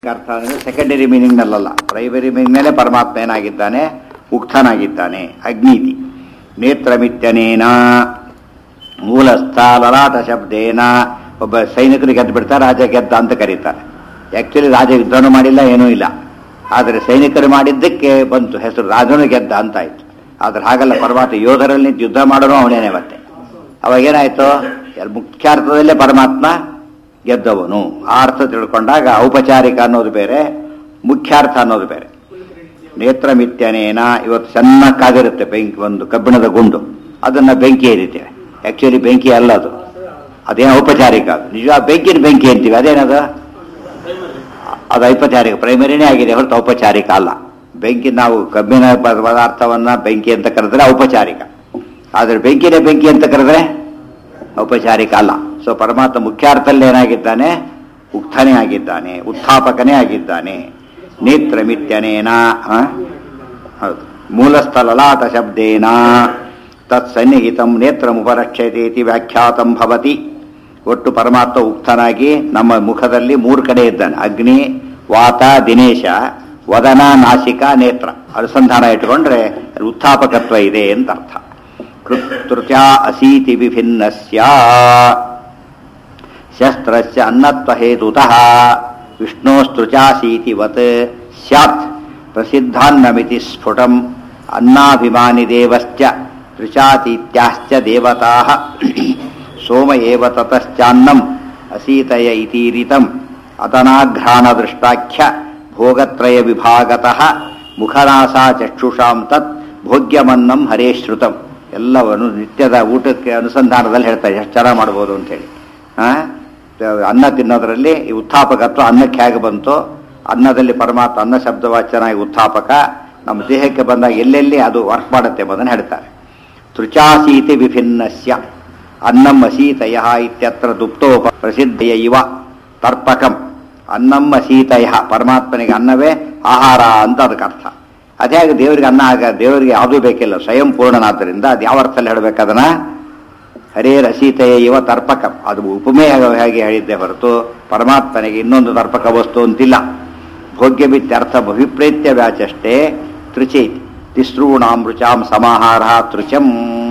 ಅರ್ಥ ಅಂದರೆ secondary ಮೀನಿಂಗ್ನಲ್ಲ primary ಮೀನಿಂಗ್ನಲ್ಲೇ ಪರಮಾತ್ಮ ಏನಾಗಿದ್ದಾನೆ ಉಕ್ತನಾಗಿದ್ದಾನೆ ಅಗ್ನೀತಿ ನೇತ್ರಮಿತ್ಯನೇನ ಮೂಲಸ್ಥ ಲಲಾಟ ಶಬ್ದೇನ ಒಬ್ಬ ಸೈನಿಕರು ಗೆದ್ದು ಬಿಡ್ತಾರೆ ರಾಜ ಗೆದ್ದ ಅಂತ ಕರೀತಾರೆ ಆ್ಯಕ್ಚುಲಿ ರಾಜ ಯುದ್ಧನೂ ಮಾಡಿಲ್ಲ ಏನೂ ಇಲ್ಲ ಆದರೆ ಸೈನಿಕರು ಮಾಡಿದ್ದಕ್ಕೆ ಬಂತು ಹೆಸರು ರಾಜನು ಗೆದ್ದ ಅಂತ ಆಯ್ತು ಆದ್ರೆ ಹಾಗಲ್ಲ ಪರಮಾತ್ಮ ಯೋಧರಲ್ಲಿ ನಿಂತು ಯುದ್ಧ ಮಾಡೋನು ಅವನೇನೆ ಮತ್ತೆ ಅವಾಗ ಏನಾಯ್ತು ಎಲ್- ಮುಖ್ಯಾರ್ಥದಲ್ಲೇ ಪರಮಾತ್ಮ ಗೆದ್ದವನು ಆ ಅರ್ಥ ತಿಳ್ಕೊಂಡಾಗ ಔಪಚಾರಿಕ ಅನ್ನೋದು ಬೇರೆ ಮುಖ್ಯಾರ್ಥ ಅನ್ನೋದು ಬೇರೆ ನೇತ್ರಮಿತ್ಯನೇನ ಇವತ್ತು ಚೆನ್ನಾಗಿ ಕಾದಿರುತ್ತೆ ಬೆಂಕಿ ಒಂದು ಕಬ್ಬಿಣದ ಗುಂಡು ಅದನ್ನ ಬೆಂಕಿ ಏರಿತೇವೆ ಆಕ್ಚುಲಿ ಬೆಂಕಿ ಅಲ್ಲ ಅದು ಅದೇನು ಔಪಚಾರಿಕ ಅದು ನಿಜ ಬೆಂಕಿನ ಬೆಂಕಿ ಅಂತೀವಿ ಅದೇನದು ಅದು ಔಪಚಾರಿಕ ಪ್ರೈಮರಿನೇ ಆಗಿದೆ ಹೊರತು ಔಪಚಾರಿಕ ಅಲ್ಲ ಬೆಂಕಿ ನಾವು ಕಬ್ಬಿನ ಪ- ಪದಾರ್ಥವನ್ನ ಬೆಂಕಿ ಅಂತ ಕರೆದ್ರೆ ಔಪಚಾರಿಕ ಆದರೆ ಬೆಂಕಿನೇ ಬೆಂಕಿ ಅಂತ ಕರೆದ್ರೆ ಔಪಚಾರಿಕ ಅಲ್ಲ ಸೊ ಪರಮಾತ್ಮ ಮುಖ್ಯಾರ್ಥದಲ್ಲಿ ಏನಾಗಿದ್ದಾನೆ ಉಕ್ತನೇ ಆಗಿದ್ದಾನೆ ಉತ್ಥಾಪಕನೇ ಆಗಿದ್ದಾನೆ ನೇತ್ರಮಿತ್ಯನೇನ ಆ? ಹೌದು ಮೂಲಸ್ಥ ಲಲಾಟ ಶಬ್ದೇನ ತತ್ಸನ್ನಿಹಿತಂ ನೇತ್ರಮುಪರಕ್ಷತೆ ಇತಿ ವ್ಯಾಖ್ಯಾತಂ ಭವತಿ ಒಟ್ಟು ಪರಮಾತ್ಮ ಉಕ್ತನಾಗಿ ನಮ್ಮ ಮುಖದಲ್ಲಿ ಮೂರು ಕಡೆ ಇದ್ದಾನೆ ಅಗ್ನಿ ವಾತ ದಿನೇಶ ವದನ ನಾಸಿಕ ನೇತ್ರ ಅನುಸಂಧಾನ ಇಟ್ಕೊಂಡ್ರೆ ಉತ್ಥಾಪಕತ್ವ ಇದೆ ಅಂತ ಅರ್ಥ ಕೃತೃತ್ಯಾ ಅಸೀತಿ ವಿಭಿನ್ನಸ್ಯ ಶಸ್ತ್ರಸ್ಯ ಅನ್ನತ್ವ ಹೇತುತಃ ವಿಷ್ಣೋಸ್ತೃಚಾಸೀತಿವತ್ ಸ್ಯಾತ್ ಪ್ರಸಿದ್ಧಾನ್ನಮಿತಿ ಸ್ಫುಟಂ ಅನ್ನಾಭಿಮಾನಿ ದೇವಶ್ಚ ತೃಚಾತೀತ್ಯಾಶ್ಚ ದೇವತಾಃ ಸೋಮ ಏವ ತತಶ್ಚಾನ್ನಂ ಅಸೀತಯ ಇತೀರಿತಂ ಅತನಾಘ್ರಾಣದೃಷ್ಟಾಖ್ಯ ಭೋಗತ್ರಯ ವಿಭಾಗತಃ ಮುಖನಾಸಾ ಚಕ್ಷುಷಾಂ ತತ್ ಭೋಗ್ಯಮನ್ನಂ ಹರೇ ಶ್ರುತಂ ಎಲ್ಲವನ್ನು ನಿತ್ಯದ ಊಟಕ್ಕೆ ಅನುಸಂಧಾನದಲ್ಲಿ ಹೇಳ್ತಾರೆ ಎಷ್ಟು ಚೆನ್ನಾಗಿ ಮಾಡ್ಬೋದು ಅಂತೇಳಿ ಆ? ಅನ್ನ ತಿನ್ನೋದ್ರಲ್ಲಿ ಈ ಉತ್ಥಾಪಕತ್ವ ಅನ್ನಕ್ಕೆ ಹೇಗೆ ಬಂತು ಅನ್ನದಲ್ಲಿ ಪರಮಾತ್ಮ ಅನ್ನ ಶಬ್ದವಾಚನಾಗಿ ಉತ್ಥಾಪಕ ನಮ್ಮ ದೇಹಕ್ಕೆ ಬಂದಾಗ ಎಲ್ಲೆಲ್ಲಿ ಅದು ವರ್ಕ್ ಮಾಡುತ್ತೆ ಎಂಬುದನ್ನು ಹೇಳ್ತಾರೆ ತೃಚಾಸೀತಿ ವಿಭಿನ್ನಸ್ಯ ಅನ್ನಂ ಅಸೀತಯ ಇತ್ಯತ್ರ ದುಪ್ತೋಪ ಪ್ರಸಿದ್ಧಯ ಇವ ತರ್ಪಕಂ ಅನ್ನಂ ಅಸೀತಯ ಪರಮಾತ್ಮನಿಗೆ ಅನ್ನವೇ ಆಹಾರ ಅಂತ ಅದಕ್ಕೆ ಅರ್ಥ ಅದೇ ಹಾಗೆ ದೇವರಿಗೆ ಅನ್ನ ಆಗ ದೇವರಿಗೆ ಯಾವುದೂ ಬೇಕಿಲ್ಲ ಸ್ವಯಂ ಪೂರ್ಣನಾದ್ದರಿಂದ ಅದು ಯಾವ ಅರ್ಥದಲ್ಲಿ ಹೇಳಬೇಕದನ್ನ ಹರೇ ರಸೀತೆಯ ಇವ ತರ್ಪಕ ಅದು ಉಪಮೇಯ ಹೇಗೆ ಹೇಳಿದ್ದೆ ಹೊರತು ಪರಮಾತ್ಮನಿಗೆ ಇನ್ನೊಂದು ತರ್ಪಕ ವಸ್ತು ಅಂತಿಲ್ಲ ಭೋಗ್ಯಮಿತ್ಯರ್ಥ ಅಭಿಪ್ರೇತ್ಯ ವ್ಯಾಚಷ್ಟೇ ತೃಚೇತಿ ತಿಸ್ರೂಣಾಂ ರುಚಾಂ ಸಮಾಹಾರ ತೃಚಂ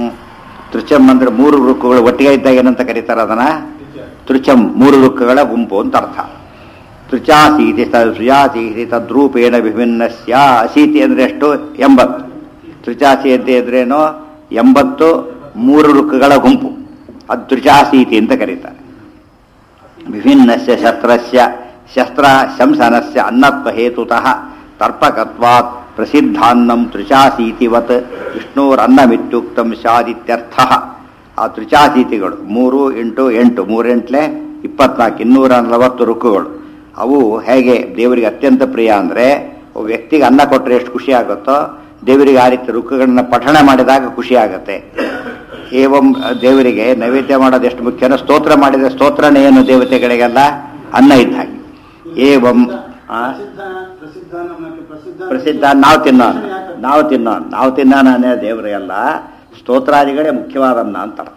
ತೃಚಂ ಅಂದ್ರೆ ಮೂರು ರುಕ್ಕುಗಳು ಒಟ್ಟಿಗೆ ಇದ್ದಾಗ ಏನಂತ ಕರೀತಾರೆ ಅದನ್ನ ತೃಚಂ ಮೂರು ರುಕ್ಕುಗಳ ಗುಂಪು ಅಂತ ಅರ್ಥ ತೃಚಾಸೀತಿ ಸುಜಾಸೀತಿ ತದ್ರೂಪೇಣ ವಿಭಿನ್ನಸ್ಯ ಅಸೀತಿ ಅಂದ್ರೆ ಎಷ್ಟು ಎಂಬತ್ತು ತೃಚಾಸೀತಿ ಅಂದ್ರೇನು ಎಂಬತ್ತು ಮೂರು ರುಕ್ಕುಗಳ ಗುಂಪು ಅದು ತೃಚಾಸೀತಿ ಅಂತ ಕರೀತಾರೆ ವಿಭಿನ್ನಸ್ಯ ಶಸ್ತ್ರಸ್ಯ ಶಸ್ತ್ರ ಶಂಸನಸ್ಯ ಅನ್ನತ್ವ ಹೇತುತಃ ತರ್ಪಕತ್ವಾತ್ ಪ್ರಸಿದ್ಧಾನ್ನಂ ತೃಚಾಸೀತಿವತ್ ವಿಷ್ಣೋರನ್ನಮಿತ್ಯುಕ್ತಂ ಸ್ಯಾದಿತ್ಯರ್ಥ ಆ ತೃಚಾಸೀತಿಗಳು ಮೂರು ಇಂಟು ಎಂಟು ಮೂರೆಂಟ್ಲೆ ಇಪ್ಪತ್ನಾಲ್ಕು ಇನ್ನೂರ ನಲವತ್ತು ರುಕ್ಕುಗಳು ಅವು ಹೇಗೆ ದೇವರಿಗೆ ಅತ್ಯಂತ ಪ್ರಿಯ ಅಂದರೆ ಒಬ್ಬ ವ್ಯಕ್ತಿಗೆ ಅನ್ನ ಕೊಟ್ಟರೆ ಎಷ್ಟು ಖುಷಿ ಆಗುತ್ತೋ ದೇವರಿಗೆ ಆ ರೀತಿ ರುಕ್ಕುಗಳನ್ನ ಪಠಣ ಮಾಡಿದಾಗ ಖುಷಿ ಆಗುತ್ತೆ ಏವಂ ದೇವರಿಗೆ ನೈವೇದ್ಯ ಮಾಡೋದು ಎಷ್ಟು ಮುಖ್ಯನೋ ಸ್ತೋತ್ರ ಮಾಡಿದ್ರೆ ಸ್ತೋತ್ರನೇ ಏನು ದೇವತೆಗಳಿಗೆಲ್ಲ ಅನ್ನ ಇದ್ದ ಹಾಗೆ ಏವಂ ಆ, ಪ್ರಸಿದ್ಧ ನಮ್ಮಕ್ಕೆ ಪ್ರಸಿದ್ಧ ಪ್ರಸಿದ್ಧ ನಾವು ತಿನ್ನೋಣ ನಾವು ತಿನ್ನೋಣ ನಾವು ತಿನ್ನೋಣ ಅನ್ನೋ ದೇವರಿಗೆಲ್ಲ ಸ್ತೋತ್ರಾದಿಗಳೇ ಮುಖ್ಯವಾದ ಅನ್ನ ಅಂತ ಅರ್ಥ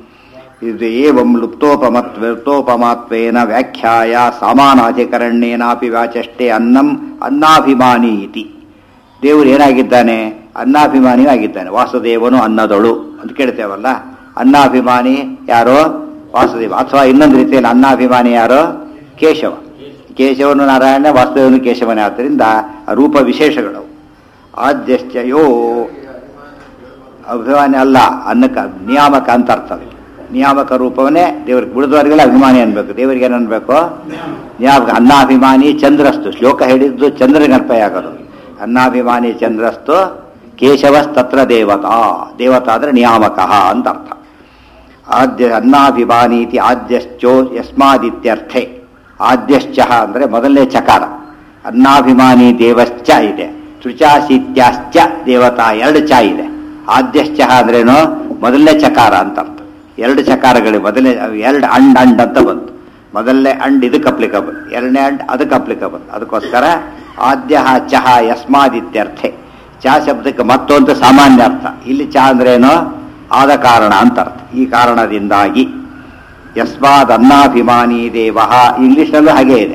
ಇದು ಏವಂ ಲುಪ್ತೋಪಮತ್ವ ಲುಪ್ತೋಪಮಾತ್ವೇನ ವ್ಯಾಖ್ಯಾಯ ಸಾಮಾನಾಧಿಕರಣ್ಯೇನಾಪಿ ವ್ಯಾಚಷ್ಟೇ ಅನ್ನಂ ಅನ್ನಾಭಿಮಾನಿ ಇತಿ ದೇವರು ಏನಾಗಿದ್ದಾನೆ ಅನ್ನಾಭಿಮಾನಿಯೂ ಆಗಿದ್ದಾನೆ ವಾಸುದೇವನು ಅನ್ನದಳು ಅಂತ ಕೇಳ್ತೇವಲ್ಲ ಅನ್ನಾಭಿಮಾನಿ ಯಾರೋ ವಾಸುದೇವ ಅಥವಾ ಇನ್ನೊಂದು ರೀತಿಯಲ್ಲಿ ಅನ್ನಾಭಿಮಾನಿ ಯಾರೋ ಕೇಶವ ಕೇಶವನು ನಾರಾಯಣ ವಾಸುದೇವನು ಕೇಶವನೇ ಆದ್ದರಿಂದ ಆ ರೂಪ ವಿಶೇಷಗಳು ಆದ್ಯಶ್ಚ ಯೋ ಅಭಿಮಾನಿ ಅಲ್ಲ ಅನ್ನಕ ನಿಯಾಮಕ ಅಂತ ಅರ್ಥ ಅದಕ್ಕೆ ನಿಯಾಮಕ ರೂಪವನ್ನೇ ದೇವ್ರಿಗೆ ಉಳಿದವರಿಗೆಲ್ಲ ಅಭಿಮಾನಿ ಅನ್ಬೇಕು ದೇವರಿಗೆ ಏನು ಅನ್ಬೇಕು ನಿಯಾಮಕ ಅನ್ನಾಭಿಮಾನಿ ಚಂದ್ರಸ್ತು ಶ್ಲೋಕ ಹೇಳಿದ್ದು ಚಂದ್ರನಿಗೆ ಅನ್ವಯ ಆಗೋದು ಅನ್ನಾಭಿಮಾನಿ ಚಂದ್ರಸ್ತು ಕೇಶವಸ್ತತ್ರ ದೇವತಾ ದೇವತಾ ಅಂದ್ರೆ ನಿಯಾಮಕ ಅಂತ ಅರ್ಥ ಆದ್ಯ ಅನ್ನಾಭಿಮಾನೀತಿ ಆದ್ಯಶ್ಚೋ ಯಸ್ಮಾದಿತ್ಯರ್ಥೆ ಆದ್ಯಶ್ಚ ಅಂದ್ರೆ ಮೊದಲನೇ ಚಕಾರ ಅನ್ನಾಭಿಮಾನಿ ದೇವಶ್ಚ ಇದೆ ತೃಚಾಶೀತ್ಯಾಶ್ಚ ದೇವತಾ ಎರಡು ಚ ಇದೆ ಆದ್ಯಶ್ಚ ಅಂದ್ರೇನು ಮೊದಲನೇ ಚಕಾರ ಅಂತ ಅರ್ಥ ಎರಡು ಚಕಾರಗಳು ಮೊದಲನೇ ಎರಡು ಅಂಡ್ ಅಂಡ್ ಅಂತ ಬಂತು ಮೊದಲನೇ ಅಂಡ್ ಇದಕ್ಕೆ ಅಪ್ಲಿಕಬಲ್ ಎರಡನೇ ಅಂಡ್ ಅದಕ್ಕೆ ಅಪ್ಲಿಕಬಲ್ ಅದಕ್ಕೋಸ್ಕರ ಆದ್ಯ ಚಹ ಯಸ್ಮಾದಿತ್ಯರ್ಥೆ ಚ ಶಬ್ದಕ್ಕೆ ಮತ್ತೊಂದು ಸಾಮಾನ್ಯ ಅರ್ಥ ಇಲ್ಲಿ ಚ ಅಂದ್ರೇನು ಆದ ಕಾರಣ ಅಂತ ಅರ್ಥ ಈ ಕಾರಣದಿಂದಾಗಿ ಯಸ್ಮಾದ್ ಅನ್ನಾಭಿಮಾನಿ ದೇವ ಇಂಗ್ಲಿಷ್ನಲ್ಲೂ ಹಾಗೆ ಇದೆ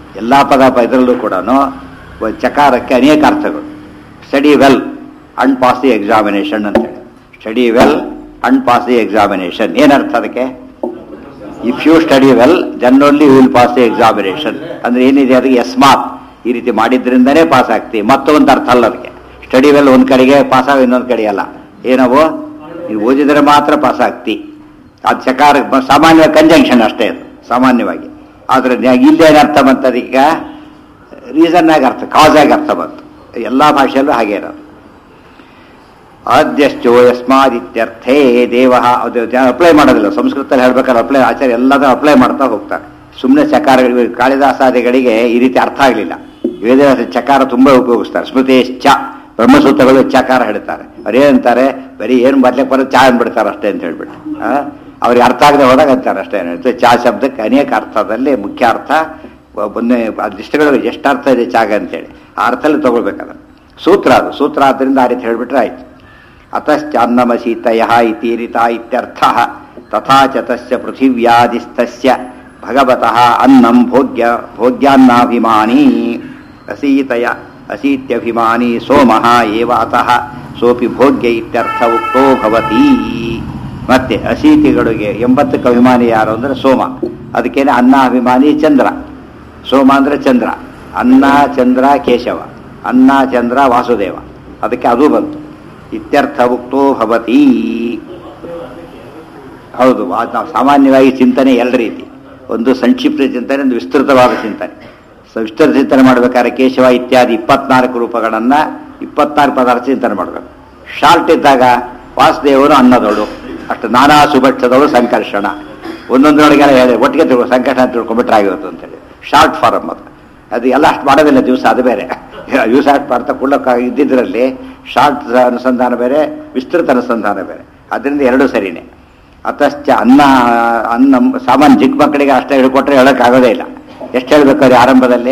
ಎಲ್ಲ ಪದ ಪ- ಇದರಲ್ಲೂ ಕೂಡ ಚಕಾರಕ್ಕೆ ಅನೇಕ ಅರ್ಥಗಳು study well and pass the examination ಅಂತ ಹೇಳಿ study well and pass the examination ಏನರ್ಥ ಅದಕ್ಕೆ if you study well then only will pass the examination ಅಂದ್ರೆ ಏನಿದೆ ಅದಕ್ಕೆ ಯಸ್ಮಾತ್ ಈ ರೀತಿ ಮಾಡಿದ್ರಿಂದನೇ ಪಾಸ್ ಆಗ್ತಿ ಮತ್ತೊಂದು ಅರ್ಥ ಅಲ್ಲ ಅದಕ್ಕೆ ಸ್ಟಡಿ ವೆಲ್ ಒಂದ್ ಕಡೆಗೆ ಪಾಸ್ ಆಗ ಇನ್ನೊಂದ್ ಕಡೆ ಅಲ್ಲ ಏನವು ನೀವು ಓದಿದ್ರೆ ಮಾತ್ರ ಪಾಸ್ ಆಗ್ತಿ ಅದು ಚಕಾರ ಸಾಮಾನ್ಯ ಕಂಜಂಕ್ಷನ್ ಅಷ್ಟೇ ಅದು ಸಾಮಾನ್ಯವಾಗಿ ಆದ್ರೆ ನ್ಯಾ- ಇಲ್ಲಿ ಏನು ಅರ್ಥ ಬಂತದೀಗ ರೀಸನ್ ಆಗಿ ಅರ್ಥ ಕಾಸ್ ಆಗಿ ಅರ್ಥ ಬಂತು ಎಲ್ಲಾ ಭಾಷೆಯಲ್ಲೂ ಹಾಗೆ ಇರೋದು ಆದ್ಯಶ್ಚೋ ಯಸ್ಮಾದಿತ್ಯರ್ಥೇ ದೇವ ಅದು ಅಪ್ಲೈ ಮಾಡೋದಿಲ್ಲ ಸಂಸ್ಕೃತದಲ್ಲಿ ಹೇಳ್ಬೇಕಾದ್ರೆ ಅಪ್ಲೈ ಆಚಾರ್ಯ ಎಲ್ಲದೂ ಅಪ್ಲೈ ಮಾಡ್ತಾ ಹೋಗ್ತಾರೆ ಸುಮ್ಮನೆ ಚಕಾರಗಳಿಗೆ ಕಾಳಿದಾಸಾದಿಗಳಿಗೆ ಈ ರೀತಿ ಅರ್ಥ ಆಗಲಿಲ್ಲ ವೇದವ್ಯಾಸ ಚಕಾರ ತುಂಬಾ ಉಪಯೋಗಿಸ್ತಾರೆ ಸ್ಮೃತಿ ಚ ಬ್ರಹ್ಮಸೂತ್ರಗಳು ಚಕಾರ ಹೇಳ್ತಾರೆ ಅವ್ರೇನಂತಾರೆ ಬರೀ ಏನು ಬರ್ಲಿಕ್ಕೆ ಬರೋ ಚಾ ಅಂದ್ಬಿಡ್ತಾರೆ ಅಷ್ಟೇ ಅಂತ ಹೇಳ್ಬಿಟ್ಟು ಆ? ಅವ್ರಿಗೆ ಅರ್ಥ ಆಗದೆ ಹೋದಾಗ ಅಂತಾರೆ ಅಷ್ಟೇ ಅಂತ ಚಾ ಶಬ್ದಕ್ಕೆ ಅನೇಕ ಅರ್ಥದಲ್ಲಿ ಮುಖ್ಯ ಅರ್ಥ ಒಂದೇ ದಿಷ್ಟಗಳು ಎಷ್ಟು ಅರ್ಥ ಇದೆ ಚಾಗ ಅಂತೇಳಿ ಆ ಅರ್ಥದಲ್ಲಿ ತಗೊಳ್ಬೇಕಾದ್ರೆ ಸೂತ್ರ ಅದು ಸೂತ್ರ ಆದ್ದರಿಂದ ಆ ರೀತಿ ಹೇಳ್ಬಿಟ್ರೆ ಆಯ್ತು ಅತಶ್ಚಾನ್ನಮಶೀತಯ ಇತೀರಿತ ಇತ್ಯರ್ಥ ತಥಾ ಚ ತಸ್ಯ ಪೃಥಿವ್ಯಾದಿಸ್ತಸ್ಯ ಭಗವತಃ ಅನ್ನಂ ಭೋಗ್ಯ ಭೋಗ್ಯಾನ್ನಾಭಿಮಾನಿ ಅಸೀತಯ ಅಸೀತ್ಯಭಿಮಾನಿ ಸೋಮಃ ಏವ ಅತಃ ಸೋಪಿ ಭೋಗ್ಯ ಇತ್ಯರ್ಥ ಉಕ್ತೋ ಭವತಿ ಮತ್ತೆ ಅಸೀತಿಗಳಿಗೆ ಎಂಬತ್ತಕ್ಕೆ ಅಭಿಮಾನಿ ಯಾರು ಅಂದ್ರೆ ಸೋಮ ಅದಕ್ಕೇನೆ ಅನ್ನ ಅಭಿಮಾನಿ ಚಂದ್ರ ಸೋಮ ಅಂದ್ರೆ ಚಂದ್ರ ಅನ್ನ ಚಂದ್ರ ಕೇಶವ ಅನ್ನ ಚಂದ್ರ ವಾಸುದೇವ ಅದಕ್ಕೆ ಅದು ಬಂತು ಇತ್ಯರ್ಥ ಉಕ್ತೋ ಭವತಿ ಹೌದು ಅದು ನಾವು ಸಾಮಾನ್ಯವಾಗಿ ಚಿಂತನೆ ಎರಡು ರೀತಿ ಒಂದು ಸಂಕ್ಷಿಪ್ತ ಚಿಂತನೆ ಒಂದು ವಿಸ್ತೃತವಾದ ಚಿಂತನೆ ಸ- ವಿಸ್ತೃತ ಚಿಂತನೆ ಮಾಡಬೇಕಾದ್ರೆ ಕೇಶವ ಇತ್ಯಾದಿ ಇಪ್ಪತ್ನಾಲ್ಕು ರೂಪಗಳನ್ನ ಇಪ್ಪತ್ನಾಲ್ಕು ಪದಾರ್ಥ ಚಿಂತನೆ ಮಾಡಬೇಕು ಶಾರ್ಟ್ ಇದ್ದಾಗ ವಾಸುದೇವರು ಅನ್ನದೋಳು ಅಷ್ಟು ನಾನಾ ಸುಭಕ್ಷದವಳು ಸಂಕರ್ಷಣ ಒಂದೊಂದರೊಳಗೆಲ್ಲ ಹೇಳಿ ಒಟ್ಟಿಗೆ ತಿಳ್ಕೊ ಸಂಕರ್ಷಣ ತಿಳ್ಕೊಂಡ್ಬಿಟ್ರೆ ಆಗಿರುತ್ತೆ ಅಂತೇಳಿ ಶಾರ್ಟ್ ಫಾರಮ್ ಅದು ಅದು ಎಲ್ಲ ಅಷ್ಟು ಮಾಡೋದಿಲ್ಲ ದಿವಸ ಅದು ಬೇರೆ ದಿವಸ ಅಷ್ಟು ಮಾಡ್ತಾ ಕುಳ್ಳಕ್ಕ ಇದ್ದಿದ್ರಲ್ಲಿ ಶಾರ್ಟ್ ಅನುಸಂಧಾನ ಬೇರೆ ವಿಸ್ತೃತ ಅನುಸಂಧಾನ ಬೇರೆ ಅದರಿಂದ ಎರಡೂ ಸರಿನೇ ಅತಶ್ಚ ಅನ್ನ ಅನ್ನ ಸಾಮಾನ್ಯ ಚಿಕ್ಕ ಮಕ್ಕಳಿಗೆ ಅಷ್ಟೇ ಹೇಳ್ಕೊಟ್ರೆ ಹೇಳೋಕ್ಕಾಗೋದೇ ಇಲ್ಲ ಎಷ್ಟು ಹೇಳ್ಬೇಕಾದ್ರೆ ಆರಂಭದಲ್ಲಿ